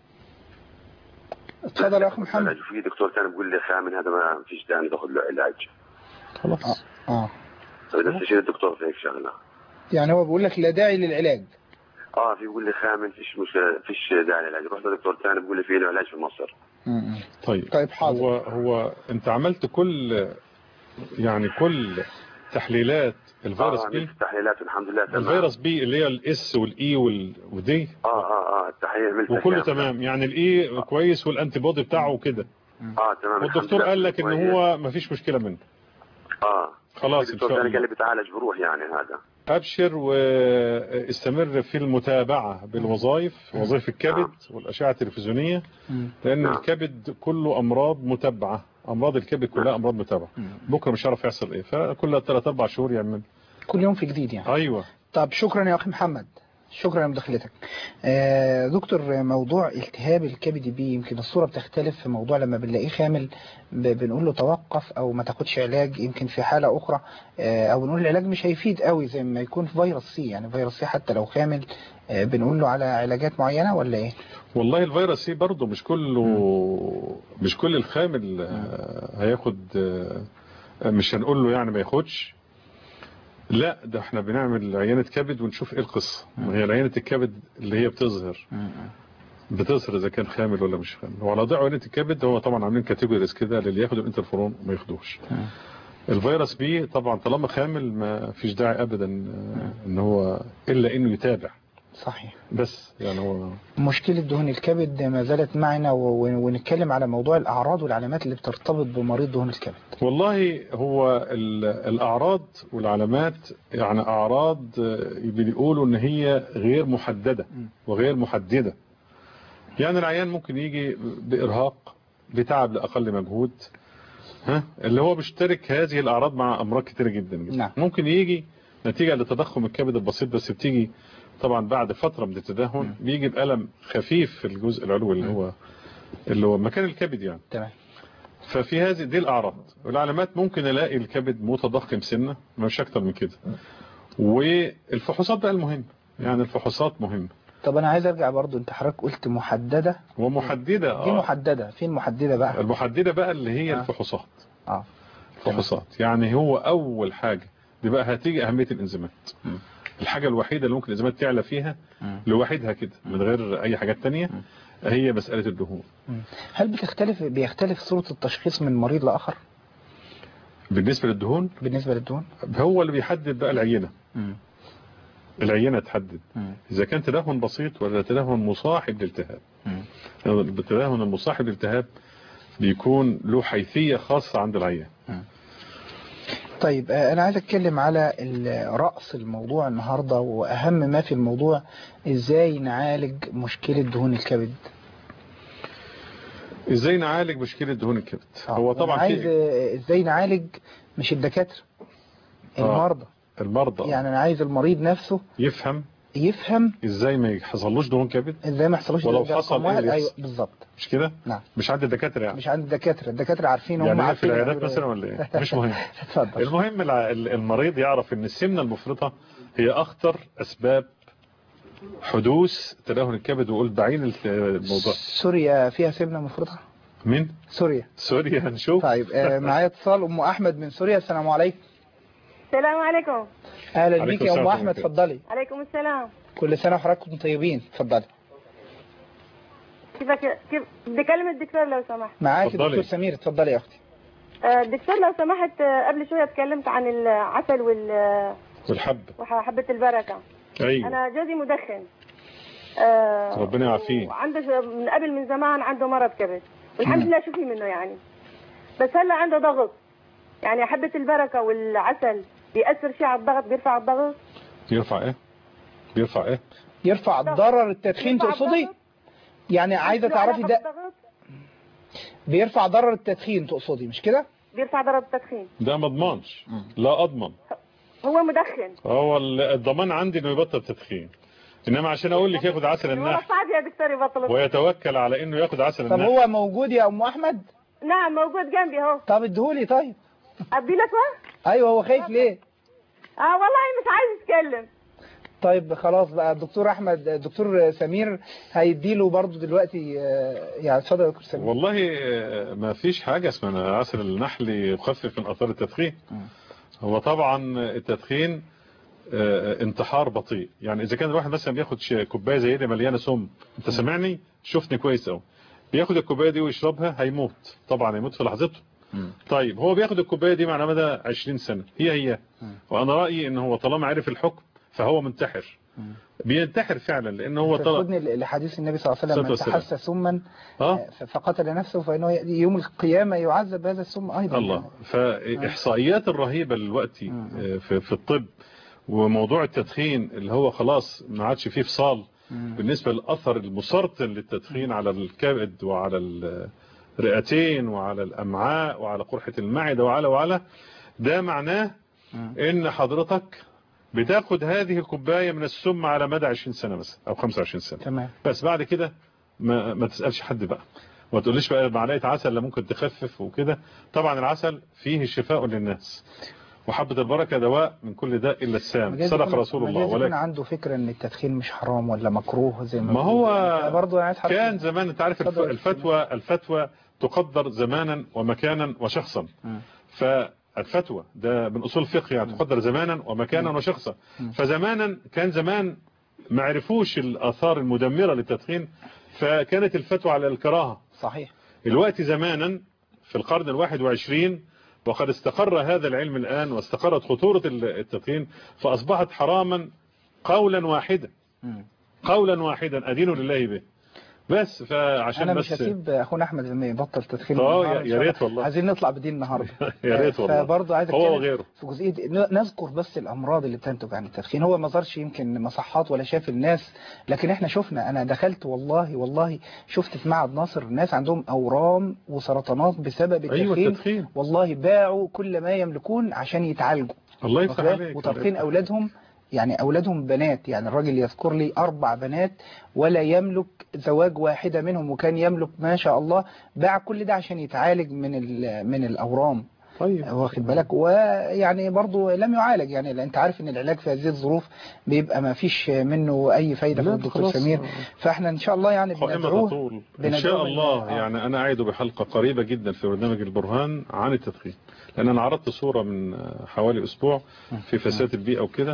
اتفضل يا أخي محمد العلاج في دكتور كان بيقول لي خامن هذا ما فيش داعي ناخذ له علاج خلاص اه فبدي استشير الدكتور في هيك شغلة يعني هو بيقول لك لا داعي للعلاج اه في بيقول لي خامن فيش مش فيش داعي للعلاج رحت لدكتور ثاني بيقول لي في له علاج في مصر مم. طيب طيب حاضر هو هو انت عملت كل يعني كل تحليلات الفيروس اه بي عملت تحليلات الحمد لله تمام الفيروس بي اللي هي الاس والاي وال- ودي اه اه اه التحليل عملتها وكله كاملة. تمام يعني الاي كويس والانتي بودي بتاعه وكده اه تمام الحمد والدكتور لله. قال لك ان كويس. هو ما فيش مشكله منه اه خلاص ان الدكتور شاء ثاني قال الله لي بتعالج بروح يعني هذا ابشر واستمر في المتابعه بالوظائف وظائف الكبد والاشعه التلفزيونيه مم. لان نعم. الكبد كله امراض متابعه امراض الكبد كلها امراض متابعه بكره مش عارف يحصل ايه فكل 3 4 شهور يعمل كل يوم في جديد يعني ايوه طب شكرا يا أخي محمد شكرا لمداخلتك آه دكتور موضوع التهاب الكبد بي يمكن الصورة بتختلف في موضوع لما بنلاقيه خامل ب- بنقول له توقف او ما تاخدش علاج يمكن في حالة اخرى آه او بنقول العلاج مش هيفيد قوي زي ما يكون فيروس سي يعني فيروس سي حتى لو خامل آه بنقول له على علاجات معينة ولا ايه والله الفيروس سي برضه مش كله مش كل الخامل آه، هياخد آه، مش هنقول له يعني ما ياخدش لا ده احنا بنعمل عينة كبد ونشوف ايه القصة ما هي عينة الكبد اللي هي بتظهر بتظهر اذا كان خامل ولا مش خامل وعلى ضع عينة الكبد هو طبعا عاملين كاتيجوريز كده للي ياخد الانترفيرون وما ياخدوش الفيروس بي طبعا طالما خامل ما فيش داعي ابدا آه، ان هو الا انه يتابع صحيح بس يعني هو مشكلة دهون الكبد ما زالت معنا و- و- ونتكلم على موضوع الأعراض والعلامات اللي بترتبط بمريض دهون الكبد والله هو ال- الأعراض والعلامات يعني أعراض آه، بيقولوا إن هي غير محددة وغير محددة يعني العيان ممكن يجي بإرهاق بتعب لأقل مجهود ها اللي هو بيشترك هذه الأعراض مع أمراض كتيرة جدا, جدا. نعم. ممكن يجي نتيجة لتضخم الكبد البسيط بس بتيجي طبعا بعد فترة من التدهن بيجي بألم خفيف في الجزء العلوي اللي هو اللي هو مكان الكبد يعني تمام ففي هذه دي الأعراض والعلامات ممكن ألاقي الكبد متضخم سنة مش أكتر من كده والفحوصات بقى المهم يعني الفحوصات مهمة طب أنا عايز أرجع برضو أنت حضرتك قلت محددة ومحددة دي آه. محددة فين محددة بقى المحددة بقى اللي هي آه. الفحوصات اه الفحوصات يعني هو أول حاجة دي بقى هتيجي أهمية الإنزيمات الحاجة الوحيدة اللي ممكن الازمات تعلى فيها لوحدها كده من غير اي حاجات تانية هي مسألة الدهون هل بتختلف بيختلف صورة التشخيص من مريض لآخر بالنسبة للدهون بالنسبة للدهون هو اللي بيحدد بقى العينة العينة تحدد إذا كان تدهن بسيط ولا تدهن مصاحب للالتهاب التدهن المصاحب للالتهاب بيكون له حيثية خاصة عند العيان طيب آه، أنا عايز أتكلم على ال- رأس الموضوع النهاردة وأهم ما في الموضوع إزاي نعالج مشكلة دهون الكبد ازاي نعالج مشكلة دهون الكبد هو أنا طبعا عايز في آه، إزاي نعالج مش الدكاترة آه. المرضى المرضى يعني أنا عايز المريض نفسه يفهم يفهم ازاي ما يحصلوش دهون كبد ازاي ما يحصلوش ولو ده رقم حصل ايه واحد. اللي ايوه يحصل؟ بالظبط مش كده نعم مش عند الدكاترة يعني مش عند الدكاتره الدكاتره عارفين هم يعني إيه في عارفين العيادات يعملوا مثلا إيه. ولا ايه مش مهم اتفضل المهم الع- ال- المريض يعرف ان السمنة المفرطة هي اخطر اسباب حدوث تدهن الكبد وقلت بعين ال- الموضوع سوريا فيها سمنه مفرطه مين سوريا سوريا هنشوف طيب آه، معايا اتصال ام احمد من سوريا السلام عليكم السلام عليكم اهلا عليكم بيك يا ام السلام احمد ورحمة الله. اتفضلي عليكم السلام كل سنه وحضراتكم طيبين اتفضلي كيفك كيف بدي اكلم الدكتور لو سمحت معاك اتفضلي. دكتور سمير اتفضلي يا اختي آه، الدكتور لو سمحت آه، قبل شويه اتكلمت عن العسل وال- والحب وحبه البركه ايوه انا جوزي مدخن آه، ربنا يعافيه وعنده ش- من قبل من زمان عنده مرض كبد والحمد مم. لله شفي منه يعني بس هلا عنده ضغط يعني حبه البركه والعسل بيأثر شيء على الضغط بيرفع الضغط بيرفع ايه بيرفع ايه يرفع ضرر التدخين يرفع تقصدي الضغط؟ يعني عايزه له تعرفي علاقة ده بالضغط؟ بيرفع ضرر التدخين تقصدي مش كده بيرفع ضرر التدخين ده ما اضمنش لا اضمن هو مدخن هو ال- الضمان عندي انه يبطل تدخين انما عشان اقول لك ياخد عسل والله النحل صعب يا دكتور يبطل ويتوكل على انه ياخد عسل طب النحل هو موجود يا ام احمد نعم موجود جنبي اهو طب اديهولي طيب ادي لك وقت ايوه هو خايف ليه اه والله مش عايز يتكلم طيب خلاص بقى الدكتور احمد الدكتور سمير هيديله برضو دلوقتي آه، يعني اتفضل يا دكتور سمير والله آه، ما فيش حاجة اسمها عسل النحل يخفف من اثار التدخين هو طبعا التدخين آه، انتحار بطيء يعني اذا كان الواحد مثلا بياخد ش- كوبايه زي دي مليانه سم انت سامعني شوفني كويس قوي بياخد الكوبايه دي ويشربها هيموت طبعا هيموت في لحظته طيب هو بياخد الكوبايه دي مع مدى 20 سنه هي هي وانا رايي ان هو طالما عرف الحكم فهو منتحر بينتحر فعلا لان هو طلب تاخدني لحديث النبي صلى الله عليه وسلم من الصلاة تحسى سما اه فقتل نفسه فانه يأتي يوم القيامه يعذب بهذا السم ايضا الله فاحصائيات الرهيبه دلوقتي آه، في في الطب وموضوع التدخين اللي هو خلاص ما عادش فيه فصال بالنسبه للاثر المسرطن للتدخين على الكبد وعلى الرئتين وعلى الامعاء وعلى قرحه المعده وعلى وعلى ده معناه ان حضرتك بتاخد هذه الكوبايه من السم على مدى 20 سنه مثلا او 25 سنه تمام بس بعد كده ما, ما تسألش حد بقى وما تقوليش بقى معلقه عسل لا ممكن تخفف وكده طبعا العسل فيه شفاء للناس وحبة البركة دواء من كل داء إلا السام مجاز صدق يكون- رسول الله مجاز يكون ولكن عنده فكره ان التدخين مش حرام ولا مكروه زي ما ما هو بيقولوا. برضه عايز حضرتك- كان زمان انت عارف الف- اتفضل. الفتوى الفتوى تقدر زمانا ومكانا وشخصا فالفتوى ده من اصول الفقه يعني تقدر زمانا ومكانا وشخصا فزمانا كان زمان ما عرفوش الاثار المدمره للتدخين فكانت الفتوى على الكراهه صحيح الوقت زمانا في القرن الواحد وعشرين وقد استقر هذا العلم الآن واستقرت خطورة التدخين فأصبحت حراما قولا واحدا قولا واحدا أدين لله به بس فعشان انا بس مش هسيب اخونا احمد لما يبطل تدخين اه النهاردة يا- إن يا شاء الله. ريت والله. عايزين نطلع بدين النهارده يا ريت والله. فبرضه عايز هو اتكلم وغيره. في جزئيه ن- نذكر بس الامراض اللي بتنتج عن التدخين هو ما زارش يمكن مصحات ولا شاف الناس لكن احنا شفنا انا دخلت والله والله شفت في معهد ناصر الناس عندهم اورام وسرطانات بسبب التدخين, أيوة التدخين. والله باعوا كل ما يملكون عشان يتعالجوا الله يفتح واخد بالك؟ عليك. وتدخين اولادهم يعني اولادهم بنات يعني الراجل يذكر لي اربع بنات ولا يملك زواج واحده منهم وكان يملك ما شاء الله باع كل ده عشان يتعالج من ال- من الاورام طيب واخد بالك ويعني برضه لم يعالج يعني لأن انت عارف ان العلاج في هذه الظروف بيبقى ما فيش منه اي فايده في لا، الدكتور خلاص. سمير فاحنا ان شاء الله يعني قائمة بندعوه تطول إن بندعوه شاء من- الله آه. يعني أنا أعد بحلقة قريبة جدا في برنامج البرهان عن التدخين لأن أنا عرضت صورة من حوالي أسبوع في فساد البيئة وكده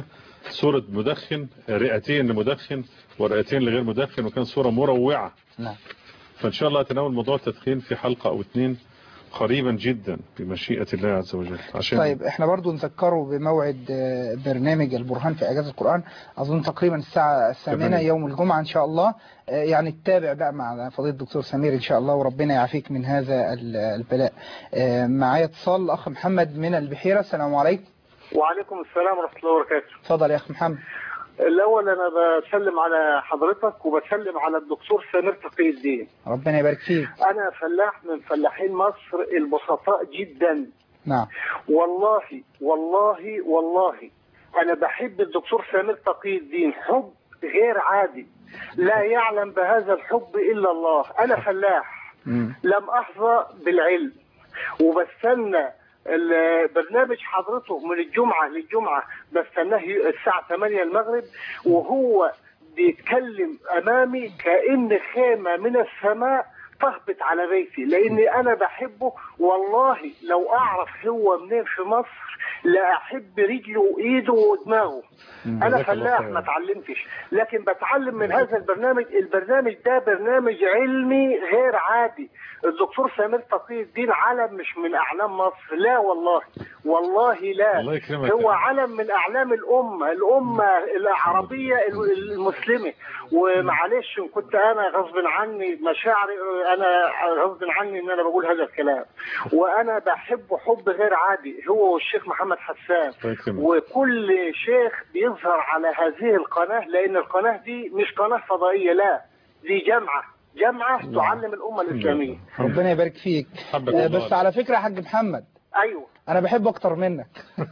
صورة مدخن رئتين لمدخن ورئتين لغير مدخن وكان صورة مروعة نعم فإن شاء الله أتناول موضوع التدخين في حلقة أو اتنين قريبا جدا بمشيئة الله عز وجل عشان طيب احنا برضو نذكره بموعد آه، برنامج البرهان في اعجاز القرآن اظن تقريبا الساعة الثامنة تمام. يوم الجمعة ان شاء الله آه، يعني تتابع بقى مع فضيلة الدكتور سمير ان شاء الله وربنا يعافيك من هذا ال- البلاء آه، معايا اتصال اخ محمد من البحيرة السلام عليكم وعليكم السلام ورحمة الله وبركاته اتفضل يا اخ محمد الأول أنا بسلم على حضرتك وبسلم على الدكتور سمير تقي الدين ربنا يبارك فيك أنا فلاح من فلاحين مصر البسطاء جدا نعم والله والله والله أنا بحب الدكتور سمير تقي الدين حب غير عادي لا يعلم بهذا الحب إلا الله أنا فلاح لم أحظى بالعلم وبستنى ال- برنامج حضرته من الجمعة للجمعة بستناه الساعة 8 المغرب وهو بيتكلم أمامي كأن خيمة من السماء تهبط على بيتي لأني أنا بحبه والله لو أعرف هو منين في مصر لا أحب رجله وإيده ودماغه انا جزاك الله فلاح خيرا. ما اتعلمتش لكن بتعلم من هذا البرنامج البرنامج ده برنامج علمي غير عادي الدكتور سمير تقي الدين علم مش من اعلام مصر لا والله والله لا الله يكرمك. هو علم من اعلام الامه الامه العربيه المسلمه ومعلش إن كنت انا غصب عني مشاعري انا غصب عني ان انا بقول هذا الكلام وانا بحبه حب غير عادي هو والشيخ محمد حسان الله يكرمك. وكل شيخ بيظهر على هذه القناة لأن القناة دي مش قناة فضائية لا دي جامعة جامعة تعلم الأمة الإسلامية ربنا يبارك فيك حبك آه، الله. بس على فكرة يا حاج محمد أيوه انا بحبه اكتر منك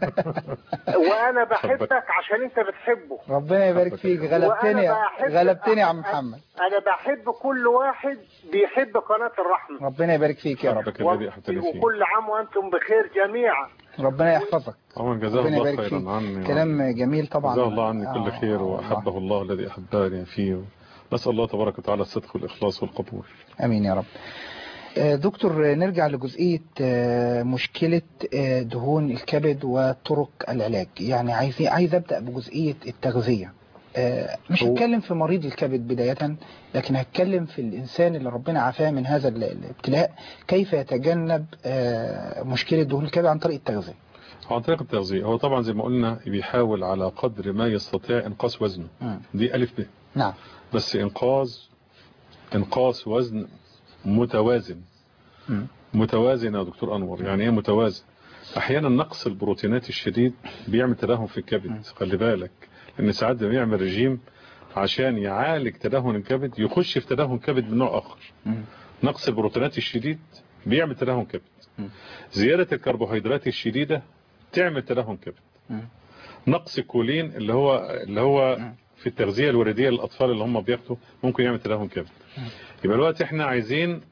وأنا بحبك عشان أنت بتحبه ربنا يبارك فيك غلبتني يا- وأنا بحب- غلبتني يا عم محمد أنا بحب كل واحد بيحب قناة الرحمة ربنا يبارك فيك يا رب حبك الذي أحبتني فيه وكل عام وأنتم بخير جميعا ربنا يحفظك طبعا جزاه ربنا الله يبارك خيرا فيك عني كلام جميل طبعا جزاه الله عني كل آه، خير وأحبه الله الذي أحبني فيه نسأل الله تبارك وتعالى الصدق والإخلاص والقبول امين يا رب آه، دكتور آه، نرجع لجزئية آه، مشكلة آه، دهون الكبد وطرق العلاج يعني عايز عايز ابدأ بجزئية التغذية آه، مش هو- هتكلم في مريض الكبد بداية لكن هتكلم في الإنسان اللي ربنا عافاه من هذا ال- الابتلاء كيف يتجنب آه، مشكلة دهون الكبد عن طريق التغذية عن طريق التغذية هو طبعا زي ما قلنا بيحاول على قدر ما يستطيع إنقاص وزنه مم. دي ألف ب نعم بس إنقاص إنقاص وزن متوازن مم. متوازن يا دكتور أنور يعني إيه متوازن أحيانا نقص البروتينات الشديد بيعمل تدهون في الكبد خلي بالك لأن ساعات بيعمل رجيم عشان يعالج تدهون الكبد يخش في تدهون كبد من نوع آخر مم. نقص البروتينات الشديد بيعمل تدهون كبد زيادة الكربوهيدرات الشديدة تعمل تدهون كبد مم. نقص الكولين اللي هو اللي هو في التغذية الوردية للأطفال اللي هم بياخدوا ممكن يعمل تدهون كبد يبقى الوقت احنا عايزين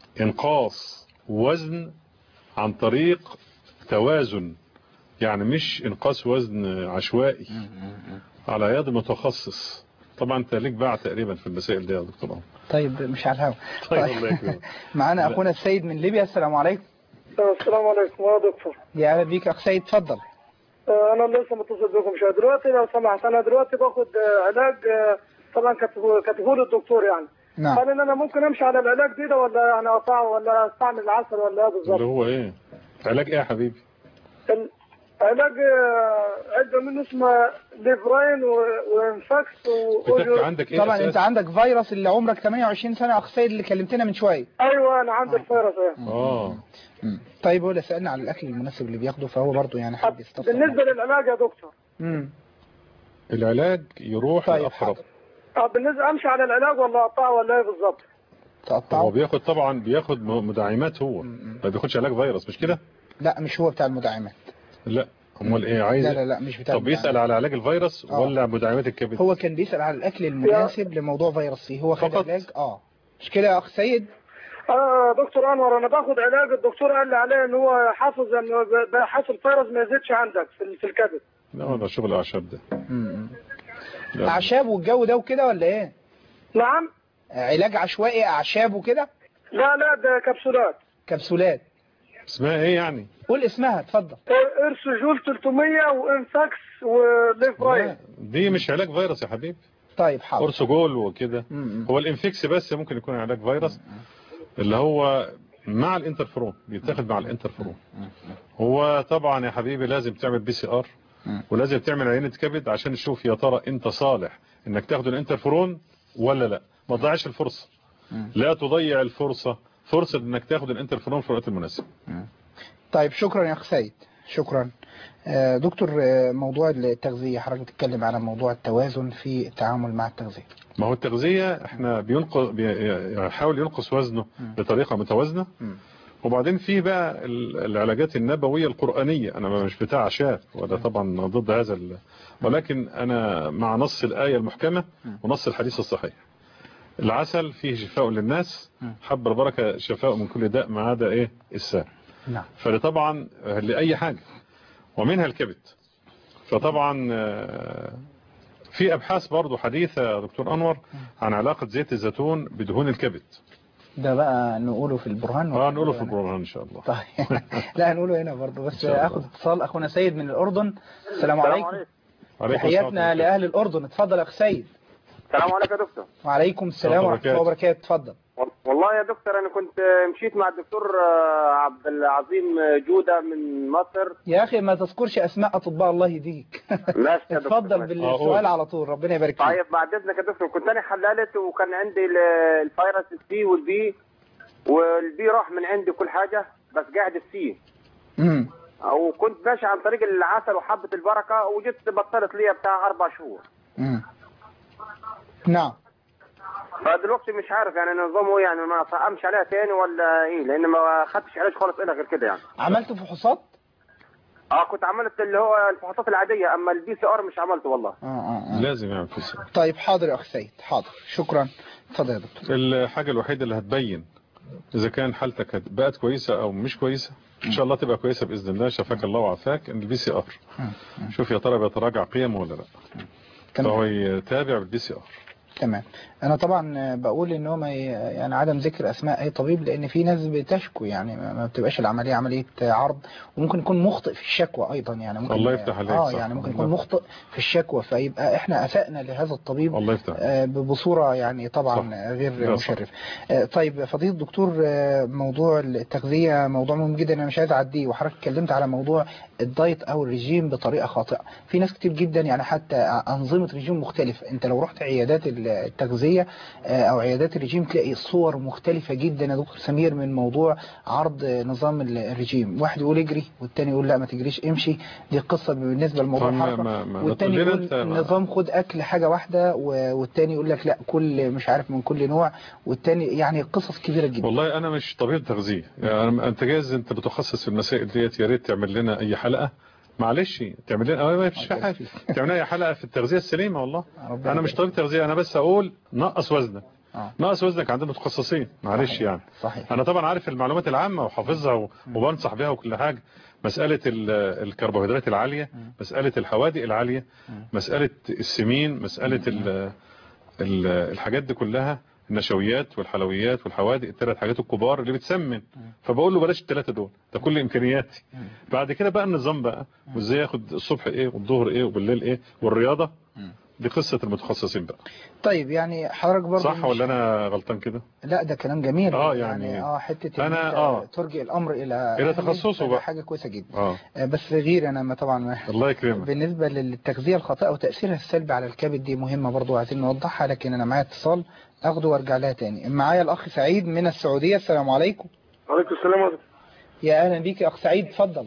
انقاص وزن عن طريق توازن يعني مش انقاص وزن عشوائي على يد متخصص طبعا انت ليك باع تقريبا في المسائل دي يا دكتور عمر. طيب مش على الهوا طيب الله يكرمك معانا لا. أخونا السيد من ليبيا السلام عليكم السلام عليكم يا دكتور يا أهلا بيك أخ سيد اتفضل آه، انا لسه متصل بكم شويه دلوقتي لو سمحت انا دلوقتي باخد آه، علاج آه، طبعا كاتبه كاتبه لي الدكتور يعني نعم هل ان انا ممكن امشي على العلاج دي ده ولا يعني اقطعه ولا استعمل العسل ولا ايه اللي بالظبط؟ هو ايه علاج ايه يا حبيبي ال- علاج آه، علبه منه اسمه ليفراين و- وانفاكس بتحكي و... عندك ايه طبعا أساس؟ انت عندك فيروس اللي عمرك 28 سنة اخ سيد اللي كلمتنا من شوية ايوه انا عندي الفيروس ايه اه طيب هو اللي سألنا على الاكل المناسب اللي بياخده فهو برضه يعني حد يستفسر بالنسبه للعلاج يا دكتور امم العلاج يروح طيب، لأقرب آه، بالنسبه امشي على العلاج ولا اقطعه ولا ايه بالظبط؟ هو تقطعه بياخد طبعا بياخد م- مدعمات هو ما بياخدش علاج فيروس مش كده لا مش هو بتاع المدعمات لا امال ايه عايز لا لا لا مش بتاع طب بيسأل على علاج الفيروس آه. ولا مدعمات الكبد هو كان بيسأل على الاكل المناسب لموضوع فيروس سي هو خد فقط؟ علاج اه مش كده يا اخ سيد اه دكتور انور انا باخد علاج الدكتور قال لي عليه ان هو حافظ ان بحث الفيروس ما يزيدش عندك في في الكبد لا هذا شغل اعشاب ده امم لا. اعشاب والجو ده وكده ولا ايه نعم علاج عشوائي اعشاب وكده لا لا ده كبسولات كبسولات اسمها ايه يعني قول اسمها اتفضل ارسجول 300 وانفاكس وليف رايت دي مش علاج فيروس يا حبيبي طيب حاضر اورسوجول وكده هو الانفكس بس ممكن يكون علاج فيروس اللي هو مع الانترفيرون بيتاخد مع الانترفيرون هو طبعا يا حبيبي لازم تعمل بي سي ار ولازم تعمل عينة كبد عشان تشوف يا ترى انت صالح انك تاخد الانترفيرون ولا لا ما تضيعش الفرصة لا تضيع الفرصة فرصة انك تاخد الانترفيرون في الوقت المناسب طيب شكرا يا اخ سيد شكرا آه، دكتور آه، موضوع التغذية حضرتك بتتكلم على موضوع التوازن في التعامل مع التغذية ما هو التغذية احنا بينقص بيحاول ينقص وزنه بطريقة متوازنة وبعدين في بقى ال- العلاجات النبوية القرآنية أنا مش بتاع عشاء ولا طبعا ضد هذا ال- ولكن أنا مع نص الآية المحكمة ونص الحديث الصحيح العسل فيه شفاء للناس حب البركة شفاء من كل داء ما عدا إيه السام نعم فطبعا لأي حاجة ومنها الكبد فطبعا آه، في أبحاث برضو حديثة يا دكتور أنور عن علاقة زيت الزيتون بدهون الكبد ده بقى نقوله في البرهان اه نقوله في البرنامج إن شاء الله طيب لا هنقوله هنا برضه بس إن شاء الله. اخد اتصال اخونا سيد من الاردن السلام عليكم عليكم السلام تحياتنا لاهل الاردن اتفضل يا اخ سيد السلام عليكم يا دكتور وعليكم السلام ورحمه الله وبركاته اتفضل والله يا دكتور انا كنت مشيت مع الدكتور آه، عبد العظيم جوده من مصر يا اخي ما تذكرش اسماء اطباء الله يهديك ماشي يا دكتور اتفضل ماشي. بالسؤال على طول ربنا يبارك فيك طيب بعد اذنك يا دكتور كنت انا حللت وكان عندي ال- الفيروس السي والبي والبي راح من عندي كل حاجه بس قاعد السي امم وكنت ماشي عن طريق العسل وحبه البركه وجيت بطلت لي بتاع اربع شهور امم نعم فدلوقتي مش عارف يعني نظامه يعني ما امشي عليها تاني ولا ايه لان ما خدتش علاج خالص الا غير كده يعني عملت فحوصات اه كنت عملت اللي هو الفحوصات العاديه اما البي سي ار مش عملته والله اه اه آه. لازم يعمل فيس طيب حاضر يا اخ سيد حاضر شكرا اتفضل يا دكتور الحاجة الوحيدة اللي هتبين إذا كان حالتك هت- بقت كويسة أو مش كويسة إن شاء الله تبقى كويسة بإذن الله شفاك الله وعافاك إن البي سي آر شوف يا ترى بيتراجع قيمه ولا لا فهو يتابع بالبي سي آر تمام انا طبعا بقول ان هو ما ي- يعني عدم ذكر اسماء اي طبيب لان في ناس بتشكو يعني ما ما بتبقاش العمليه عمليه عرض وممكن يكون مخطئ في الشكوى ايضا يعني ممكن الله يفتح عليك، اه صح. يعني ممكن الله. يكون مخطئ في الشكوى فيبقى احنا اسأنا لهذا الطبيب الله يفتح آه، ب- بصوره يعني طبعا صح. غير لا، صح. مشرفه آه، طيب فضيله الدكتور آه، موضوع التغذيه موضوع مهم جدا انا مش عايز اعديه وحضرتك اتكلمت على موضوع الدايت او الرجيم بطريقه خاطئه في ناس كتير جدا يعني حتى انظمه رجيم مختلفه انت لو رحت عيادات التغذيه آه، او عيادات الرجيم تلاقي صور مختلفه جدا يا دكتور سمير من موضوع عرض آه، نظام الرجيم واحد يقول اجري والتاني يقول لا ما تجريش امشي دي قصه بالنسبه لموضوع طب ما- الحركه ما- ما- والتاني ما تقول يقول لنا أنت ما- نظام خد اكل حاجه واحده و- والتاني يقول لك لا كل مش عارف من كل نوع والتاني يعني قصص كبيره جدا والله أنا مش طبيب تغذية يعني أنت جايز أنت بتخصص في المسائل ديت يا ريت تعمل لنا أي حلقة معلش تعمل لنا أه ما فيش في حاجة تعمل لنا أي حلقة في التغذية السليمة والله ربنا أنا مش طبيب تغذية أنا بس أقول نقص وزنك آه. نقص وزنك عند متخصصين معلش يعني صحيح انا طبعا عارف المعلومات العامة وحافظها و- وبنصح بها وكل حاجة مسألة ال- الكربوهيدرات العالية مسألة الحوادق العالية مسألة السمين مسألة ال- ال- الحاجات دي كلها النشويات والحلويات والحوادق الثلاث حاجات الكبار اللي بتسمن فبقول له بلاش الثلاثه دول ده كل امكانياتي بعد كده بقى النظام بقى وازاي ياخد الصبح ايه والظهر ايه وبالليل ايه والرياضه دي قصه المتخصصين بقى طيب يعني حضرتك برضه صح مش- ولا انا غلطان كده لا ده كلام جميل آه، يعني اه حته إن أنا- أنت آه. ترجع الامر الى إلى أهله، تخصصه فده بقى. حاجه كويسه جدا اه آه، بس غير انا ما طبعا الله يكرمك بالنسبه للتغذيه الخاطئه وتاثيرها السلبي على الكبد دي مهمه برضو عايزين نوضحها لكن انا معايا اتصال اخده وارجع لها تاني معايا الاخ سعيد من السعوديه السلام عليكم وعليكم السلام ورحمة يا اهلا بيك يا اخ سعيد اتفضل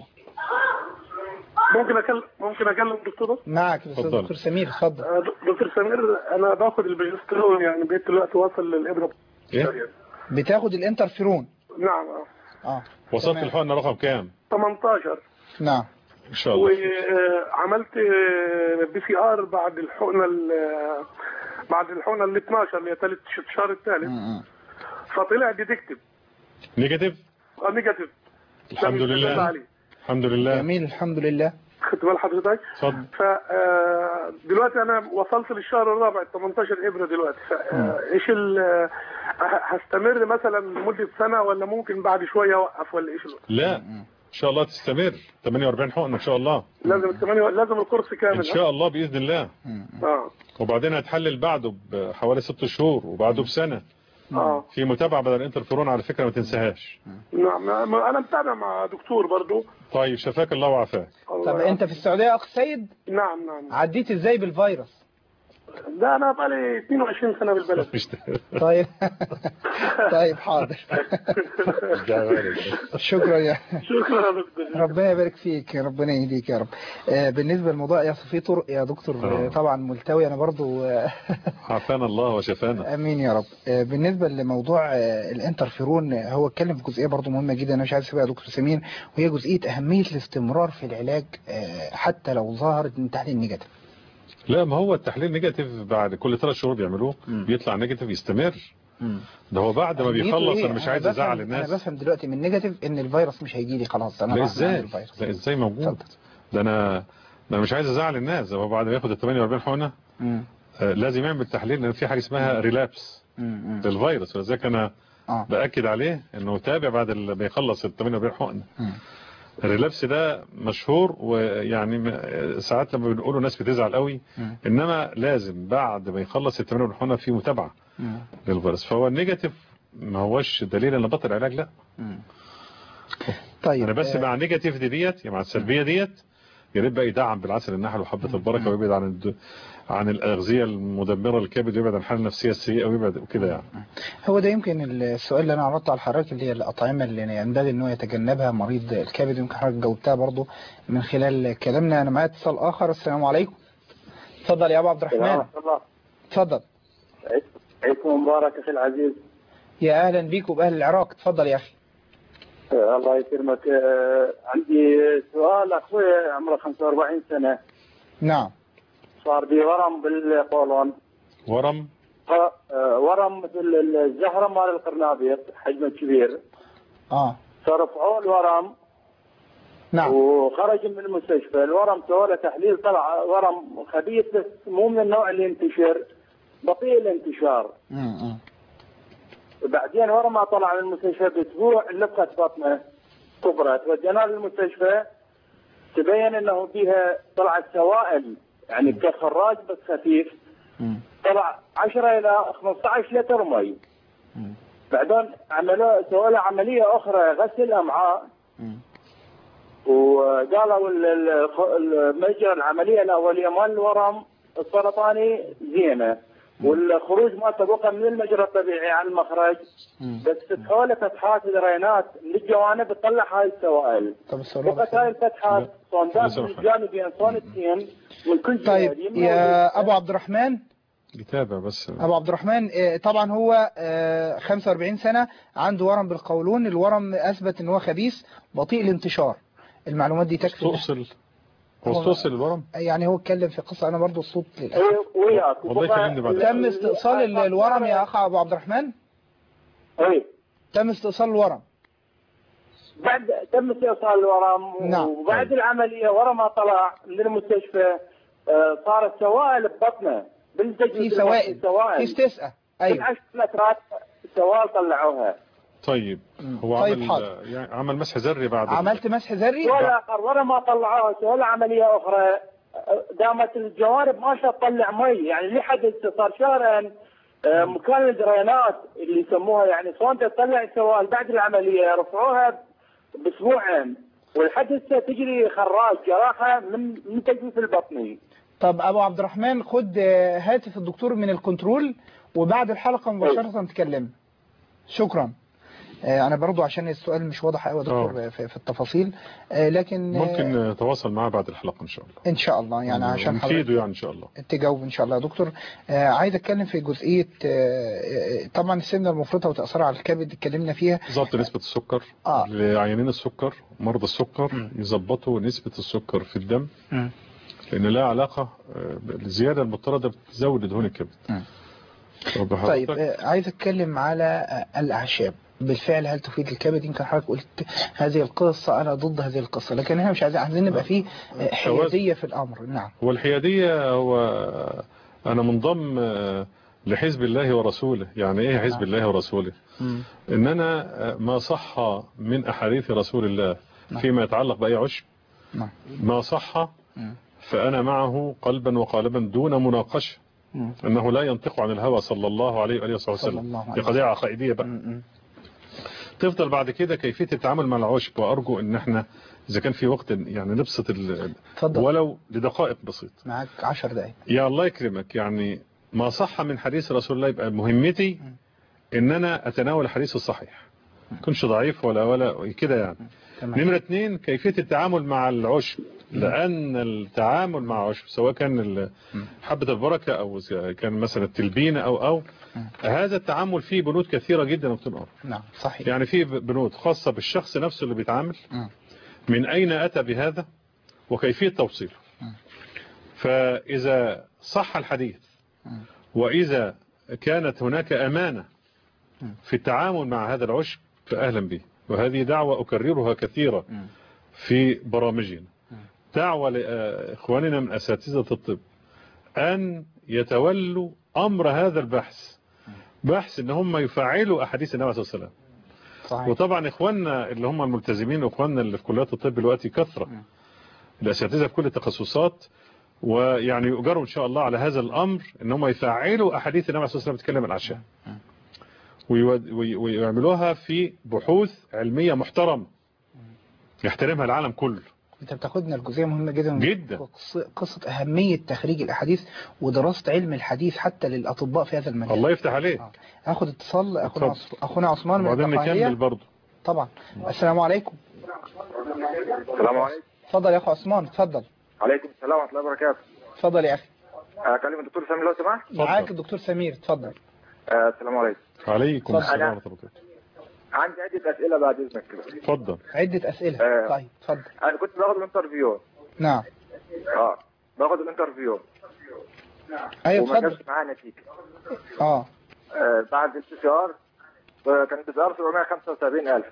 ممكن اكلم ممكن اكلم الدكتور معك الاستاذ اتفضل. دكتور سمير اتفضل آه، د- دكتور سمير انا باخد البروجسترون يعني بقيت دلوقتي واصل للابره ايه بتاخد الانترفيرون نعم آه. اه وصلت تمام. الحقنه رقم كام 18 نعم ان شاء الله وعملت بي سي ار بعد الحقنه ال- بعد الحقنه ال 12 اللي هي ثالث الشهر الثالث فطلع ديتكتيف نيجاتيف نيجاتيف الحمد ده لله عليه. الحمد لله جميل الحمد لله خدت بال حضرتك اتفضل فدلوقتي انا وصلت للشهر الرابع 18 ابره دلوقتي فايش ال- ه- هستمر مثلا لمده سنه ولا ممكن بعد شويه اوقف ولا ايش لا ان شاء الله تستمر 48 حقن ان شاء الله لازم الثمانية لازم الكورس كامل ان شاء الله باذن الله اه وبعدين هتحلل بعده بحوالي ست شهور وبعده بسنه اه في متابعه بدل الانترفيرون على فكره ما تنساهاش نعم ما- ما انا متابع مع دكتور برضو طيب شفاك الله وعافاك طب انت في السعوديه يا اخ سيد نعم نعم عديت ازاي بالفيروس ده انا بقالي 22 سنه بالبلد طيب طيب حاضر شكرا يا شكرا يا دكتور ربنا يبارك فيك ربنا يهديك يا رب آه، بالنسبه للموضوع يا في طرق يا دكتور آه، طبعا ملتوي انا برضو آه، عافانا الله وشفانا امين يا رب آه، بالنسبه لموضوع آه، الانترفيرون آه، هو اتكلم في جزئيه برضو مهمه جدا انا مش عايز اسيبها يا دكتور سمير وهي جزئيه اهميه الاستمرار في العلاج آه، حتى لو ظهرت من تحليل نيجاتيف لا ما هو التحليل نيجاتيف بعد كل ثلاث شهور بيعملوه بيطلع نيجاتيف يستمر ده هو بعد ما أهميته بيخلص إيه؟ انا مش عايز بفهم- ازعل انا الناس بفهم دلوقتي من نيجاتيف ان الفيروس مش هيجي لي خلاص انا لا راح من عند ازاي الفيروس لا ازاي موجود ده انا ده انا مش عايز ازعل الناس ده هو بعد ما ياخد ال 48 حقنه مم. آه، لازم يعمل تحليل لان في حاجه اسمها ريلابس مم. للفيروس ولذلك انا آه. باكد عليه انه يتابع بعد ال- ما يخلص ال 48 حقنه مم. الريلابس ده مشهور ويعني م- ساعات لما بنقوله ناس بتزعل قوي مم. انما لازم بعد ما يخلص ال 48 حقنه في متابعه مم. للفيروس فهو النيجاتيف ما هوش دليل ان بطل علاج لا مم. طيب انا بس آه، مع النيجاتيف دي ديت يعني مع السلبيه ديت يا ريت بقى يدعم بالعسل النحل وحبه البركه ويبعد عن الد... عن الاغذيه المدمره للكبد ويبعد عن الحاله النفسيه السيئه ويبعد وكده يعني هو ده يمكن السؤال اللي انا عرضته على حضرتك اللي هي الاطعمه اللي ينبغي ان هو يتجنبها مريض الكبد يمكن حضرتك جاوبتها برضو من خلال كلامنا انا معايا اتصال اخر السلام عليكم اتفضل يا ابو عبد الرحمن الله اتفضل عيدكم مبارك اخي العزيز يا اهلا بيك وباهل العراق اتفضل يا اخي آه، الله يكرمك آه، عندي سؤال اخوي عمره 45 سنه نعم صار بي ورم بالقولون ورم آه، آه، ورم مثل الزهره مال القرنابيط حجمه كبير اه فرفعوا الورم نعم وخرج من المستشفى الورم سوى له تحليل طلع ورم خبيث بس مو من النوع اللي ينتشر بطيء الانتشار مم. بعدين ورا ما طلع من المستشفى باسبوع لفت بطنه كبرت وديناه للمستشفى تبين انه فيها طلعت سوائل يعني كخراج بس خفيف طلع 10 الى 15 لتر مي بعدين عملوا سووا له عمليه اخرى غسل امعاء وقالوا ال- ال- المجرى العمليه الاوليه مال الورم السرطاني زينه والخروج مالته بقى من المجرى الطبيعي على المخرج بس فتحوا له فتحات درينات من الجوانب تطلع هاي السوائل طب السؤال بقت هاي الفتحات صندات من الجانبين صونتين والكل طيب يا ابو عبد الرحمن يتابع بس ابو عبد الرحمن آه، طبعا هو آه، 45 سنة عنده ورم بالقولون الورم اثبت ان هو خبيث بطيء الانتشار المعلومات دي تكفي توصل هو استوصل الورم يعني هو اتكلم في قصة انا برضو الصوت للاسف وياك والله يكلمني بعد تم استئصال ال- الورم يا اخ ابو عبد الرحمن اي تم استئصال الورم بعد تم استئصال الورم نعم. وبعد العمليه ورا ما طلع من المستشفى آه، صارت سوائل ببطنه بالجسم في سوائل في استسقاء ايوه 10 لترات سوائل طلعوها طيب هو طيب عمل حاضر. يعني عمل مسح ذري بعد عملت مسح ذري ولا آخر ورا ما طلعوها سووا له عمليه اخرى آه، دامت الجوانب ما شاء تطلع مي يعني لحد هسه صار شهرين آه، مكان الدرينات اللي يسموها يعني صونته تطلع السوائل بعد العمليه رفعوها باسبوعين ولحد هسه تجري خراج جراحه من من تجويف البطني طب ابو عبد الرحمن خد آه، هاتف الدكتور من الكنترول وبعد الحلقة مباشرة تكلم شكرا آه، انا برضو عشان السؤال مش واضح قوي يا دكتور في, في التفاصيل آه، لكن آه، ممكن نتواصل معاه بعد الحلقه ان شاء الله ان شاء الله يعني عشان حضرتك نفيده يعني ان شاء الله تجاوب ان شاء الله يا دكتور آه عايز اتكلم في جزئيه آه آه، طبعا السمنه المفرطه وتاثيرها على الكبد اتكلمنا فيها ضبط نسبة السكر آه. لعيانين السكر مرضى السكر يظبطوا نسبة السكر في الدم مم. لأن لها علاقة آه، الزيادة المضطردة بتزود دهون الكبد طب طيب حضرتك- آه عايز اتكلم على آه الاعشاب بالفعل هل تفيد الكبد يمكن حضرتك قلت هذه القصه انا ضد هذه القصه لكن احنا مش عايزين عايزين نبقى فيه آه، حياديه في الامر نعم هو الحيادية هو أنا منضم آه، لحزب الله ورسوله يعني ايه حزب الله ورسوله مم. ان انا ما صح من احاديث رسول الله نعم. فيما يتعلق باي عشب نعم. ما صح مم. فانا معه قلبا وقالبا دون مناقشه مم. انه لا ينطق عن الهوى صلى الله عليه واله وصحبه صلى وسلم الله عليه دي قضيه عقائديه بقى مم. تفضل بعد كده كيفيه التعامل مع العشب وارجو ان احنا اذا كان في وقت يعني نبسط ال- اتفضل. ولو لدقائق بسيط معاك 10 دقايق يا الله يكرمك يعني ما صح من حديث رسول الله يبقى مهمتي ان انا اتناول الحديث الصحيح ما كنش ضعيف ولا ولا كده يعني تمام. نمرة اتنين كيفية التعامل مع العشب لأن التعامل مع عشب سواء كان ال- حبة البركة أو ز- كان مثلا التلبينة أو أو هذا التعامل فيه بنود كثيرة جدا وبتنقر نعم صحيح يعني فيه بنود خاصة بالشخص نفسه اللي بيتعامل مم. من أين أتى بهذا وكيفية توصيله فإذا صح الحديث وإذا كانت هناك أمانة في التعامل مع هذا العشب فأهلا به وهذه دعوة أكررها كثيرا في برامجنا دعوة لإخواننا من أساتذة الطب أن يتولوا أمر هذا البحث بحث ان هم يفعلوا أحاديث النبي صلى الله عليه وسلم صحيح. وطبعا إخواننا اللي هم الملتزمين وإخواننا اللي في كليات الطب دلوقتي كثرة الأساتذة في كل التخصصات ويعني يؤجروا إن شاء الله على هذا الأمر ان هم يفعلوا أحاديث النبي صلى الله عليه وسلم بتتكلم عن العشاء ويود- وي- ويعملوها في بحوث علمية محترمة يحترمها العالم كله انت بتاخدنا الجزئيه مهمه جدا جدا. قص- قصه اهميه تخريج الاحاديث ودراسه علم الحديث حتى للاطباء في هذا المجال الله يفتح عليك هاخد اتصال اخونا اتفضل. عث- اخونا عثمان من وبعدين الدقهلية. نكمل برضه طبعا السلام عليكم السلام عليكم اتفضل يا اخو عثمان اتفضل عليكم السلام ورحمه الله وبركاته اتفضل يا اخي اكلم الدكتور سامي لو سمحت معاك الدكتور سمير اتفضل آه، السلام عليكم عليكم اتفضل. السلام ورحمة الله وبركاته عندي عده اسئله بعد اذنك كده اتفضل عده اسئله آه. طيب اتفضل انا كنت باخد الانترفيو نعم اه باخد الانترفيو ايوه وما اتفضل جابش معايا نتيجه اه آه، بعد البي سي ار كان البي سي ار 775000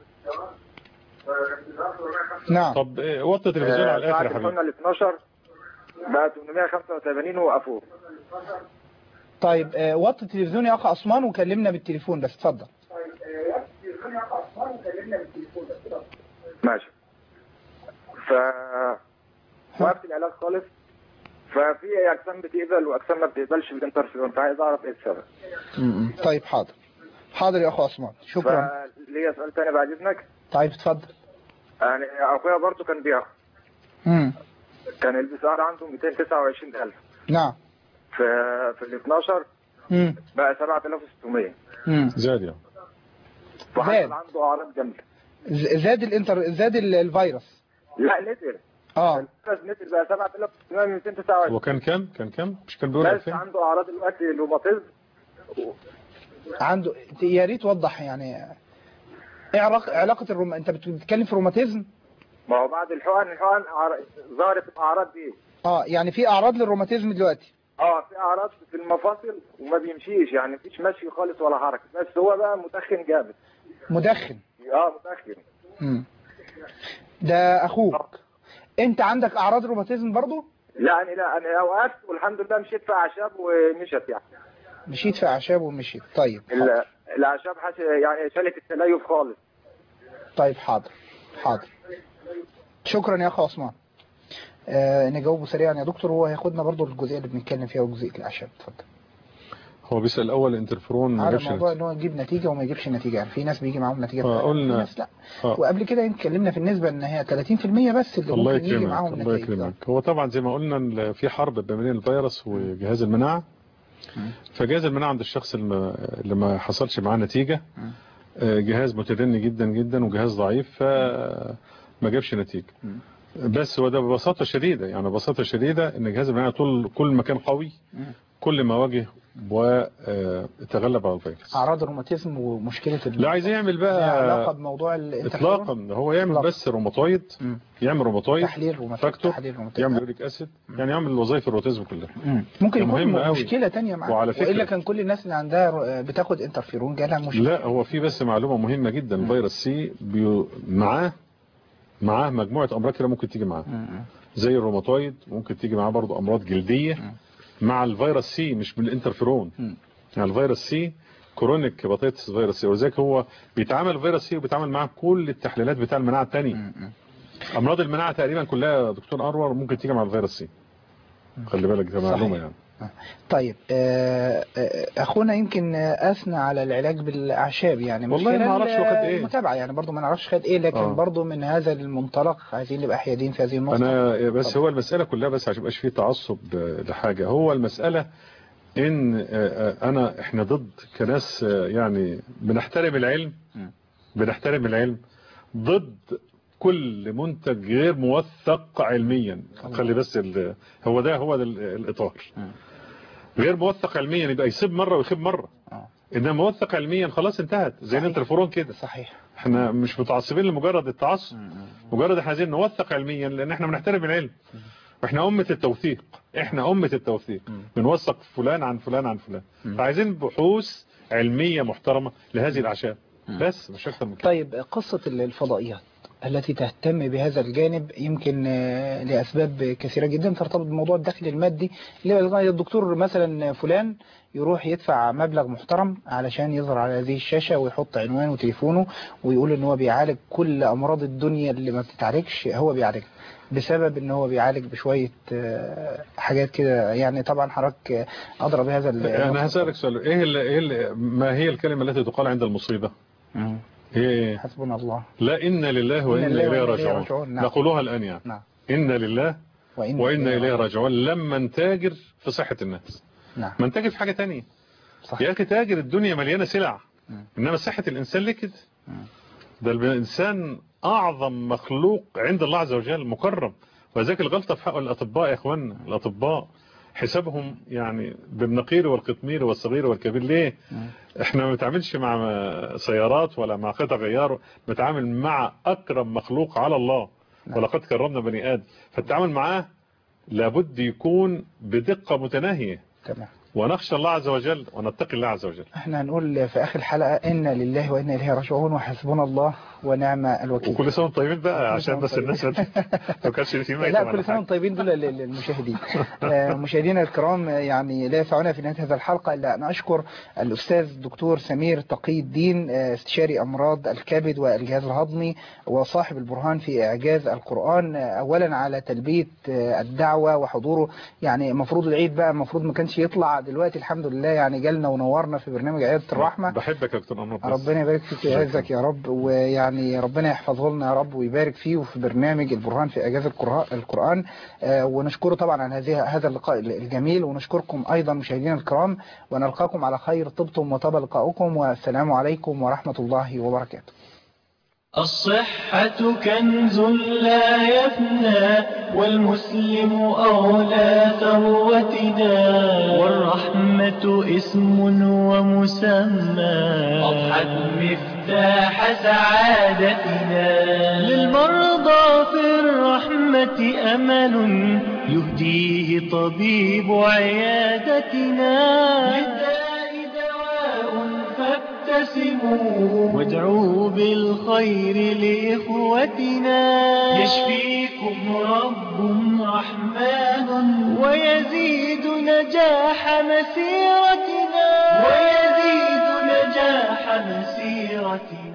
نعم طب إيه، وطي التلفزيون على الآخر يا بعد حبيبي قلنا ال 12 بقى 885 وقفوه طيب آه، وطي التلفزيون يا اخ عثمان وكلمنا بالتليفون بس اتفضل ماشي ف وقفت العلاج خالص ففي اجسام بتقبل واجسام ما بتقبلش بالانترفيون فعايز اعرف ايه السبب م-م. طيب حاضر حاضر يا اخو عثمان شكرا فليا سؤال تاني بعد اذنك طيب اتفضل يعني اخويا برضو كان بياخد مم. كان البي سي ار عنده 229000 نعم في في ال 12 مم. بقى 7600 مم. زاد يعني وحصل زاد. عنده اعراض جامده ز- زاد الانتر زاد ال- الفيروس لا نزل اه الفيروس نزل بقى 7629 هو كان كام كان كام مش كان بيقول بس 2000 عنده اعراض دلوقتي روماتيزم عنده يا ريت توضح يعني ايه علاقه علاقه الروم انت بتتكلم في روماتيزم ما هو بعد الحقن الحقن أعر- ظهرت الاعراض دي اه يعني في اعراض للروماتيزم دلوقتي اه في اعراض في المفاصل وما بيمشيش يعني مفيش مشي خالص ولا حركه بس هو بقى مدخن جامد مدخن اه مدخن مم. ده اخوك انت عندك اعراض روماتيزم برضو لا انا لا انا وقفت والحمد لله مشيت في اعشاب ومشت يعني مشيت في اعشاب ومشيت طيب ال- الاعشاب حش... يعني شالت التليف خالص طيب حاضر حاضر شكرا يا اخو عثمان آه نجاوبه سريعا يا دكتور هو هياخدنا برضو الجزئيه اللي بنتكلم فيها وجزئيه الاعشاب اتفضل هو بيسأل الأول الانترفرون ما على جابش موضوع نتيجة. ان هو يجيب نتيجه وما يجيبش نتيجه يعني في ناس بيجي معاهم نتيجه آه، فعلا، قلنا- في ناس لا آه. وقبل كده اتكلمنا في النسبه ان هي 30% بس اللي الله ممكن يجي يكرمك معاهم الله نتائج يكرمك هو طبعا زي ما قلنا ال- في حرب بين الفيروس وجهاز المناعة فجهاز المناعة عند الشخص اللي ما- اللي ما حصلش معاه نتيجة آه، جهاز متدني جدا جدا وجهاز ضعيف فما جابش نتيجة بس هو ده ببساطة شديدة يعني ببساطة شديدة ان جهاز المناعة طول كل ما كان قوي كل ما واجه وتغلب على الفيروس اعراض الروماتيزم ومشكله ال- لا عايز يعمل لها علاقه بقى بموضوع الانترفيرون اطلاقا هو يعمل إطلاقاً. بس روماتويد يعمل روماتويد تحليل روماتيزم فاكتور تحليل روماتيزم يعمل يوريك اسيد يعني يعمل وظائف الروتيزم كلها مم. ممكن ده يكون مهم قوي. مشكله تانية معاه وعلى فكرة والا كان كل الناس اللي عندها رو- بتاخد انترفيرون جالها مشكله لا هو في بس معلومة مهمة جدا الفيروس سي بيو... معاه معاه مجموعة أمراض كده ممكن تيجي معاه زي الروماتويد ممكن تيجي معاه برضو أمراض جلدية مع الفيروس سي مش بالانترفيرون يعني الفيروس سي كرونيك هيباتيتس فيروس سي ولذلك هو بيتعامل فيروس سي وبيتعامل معاه كل التحليلات بتاع المناعه الثانيه امراض المناعه تقريبا كلها يا دكتور انور ممكن تيجي مع الفيروس سي خلي بالك ده معلومه يعني طيب آه، آه، اخونا يمكن آه، اثنى على العلاج بالاعشاب يعني من والله ما خلال، أعرفش هو خد آه، إيه. المتابعه يعني برضو ما نعرفش خد ايه لكن آه. برضو من هذا المنطلق عايزين نبقى حيادين في هذه النقطه انا بس هو المساله كلها بس عشان يبقاش فيه تعصب لحاجه هو المساله ان آه، آه، انا احنا ضد كناس آه، يعني بنحترم العلم بنحترم العلم ضد كل منتج غير موثق علميا خلي بس ال- هو ده هو ده ال- الاطار غير موثق علميا يبقى يسيب مره ويخيب مره انما موثق علميا خلاص انتهت زي الانترفيرون كده صحيح احنا مش متعصبين لمجرد التعصب مجرد احنا عايزين نوثق علميا لان احنا بنحترم العلم واحنا أمة التوثيق احنا أمة التوثيق بنوثق فلان عن فلان عن فلان فعايزين بحوث علمية محترمة لهذه الأعشاب بس مش أكتر من كده طيب قصة الفضائيات التي تهتم بهذا الجانب يمكن آه، لأسباب كثيرة جدا ترتبط بموضوع الدخل المادي اللي الدكتور مثلا فلان يروح يدفع مبلغ محترم علشان يظهر على هذه الشاشة ويحط عنوانه وتليفونه ويقول ان هو بيعالج كل أمراض الدنيا اللي ما بتتعالجش هو بيعالجها بسبب ان هو بيعالج بشوية آه، حاجات كده يعني طبعا حضرتك آه، أدرى بهذا ال- أنا هسألك سؤال إيه, اللي إيه اللي ما هي الكلمة التي تقال عند المصيبة مم. هي إيه حسبنا الله لا إن لله وإنا لله إليه وإنا إليه راجعون راجعون، نعم. نقولها الآن يعني نعم إن لله وإنا وإنا إليه إليه راجعون لما نتاجر في صحة الناس نعم ما نتاجر في حاجة تانية صح. يا أخي تاجر الدنيا مليانة سلع إنما صحة الإنسان ليه كده ده الإنسان أعظم مخلوق عند الله عز وجل مكرم وذاك الغلطة في حق الأطباء يا إخواننا الأطباء حسابهم يعني بالنقير والقطمير والصغير والكبير ليه احنا ما بنتعاملش مع سيارات ولا مع قطع غيار بنتعامل مع أكرم مخلوق على الله ولقد كرمنا بني آدم فالتعامل معاه لابد يكون بدقة متناهية تمام ونخشى الله عز وجل ونتقي الله عز وجل احنا هنقول في اخر الحلقة انا لله وانا اليه راجعون وحسبنا الله ونعم الوكيل وكل سنة وانتم طيبين بقى عشان بس الناس ما ما كانش في ميتة لا ولا كل سنة حاجة. وانتم طيبين دول لل- للمشاهدين آه، مشاهدينا الكرام آه، يعني لا يسعنا في نهاية هذه الحلقة إلا أن أشكر الأستاذ الدكتور سمير تقي الدين آه، استشاري أمراض الكبد والجهاز الهضمي وصاحب البرهان في إعجاز القرآن آه، أولا على تلبية آه، الدعوة وحضوره يعني المفروض العيد بقى المفروض ما كانش يطلع دلوقتي الحمد لله يعني جالنا ونورنا في برنامج عيادة الرحمة بحبك يا دكتور أنور بس. ربنا يبارك فيك ويعزك يا رب ويعني ربنا يحفظه لنا يا رب ويبارك فيه وفي برنامج البرهان في اعجاز القرآن- القرآن آه، ونشكره طبعا على هذه هذا اللقاء الجميل ونشكركم ايضا مشاهدينا الكرام ونلقاكم على خير طبتم وطاب لقاؤكم والسلام عليكم ورحمة الله وبركاته الصحة كنز لا يفنى والمسلم أولى ثروتنا والرحمة اسم ومسمى أضحت مفتاح سعادتنا للمرضى في الرحمة أمل يهديه طبيب عيادتنا للداء دواء فابتسموا وادعوا بالخير لإخوتنا يشفيكم رب رحمن ويزيد نجاح مسيرتنا ويزيد نجاح مسيرتنا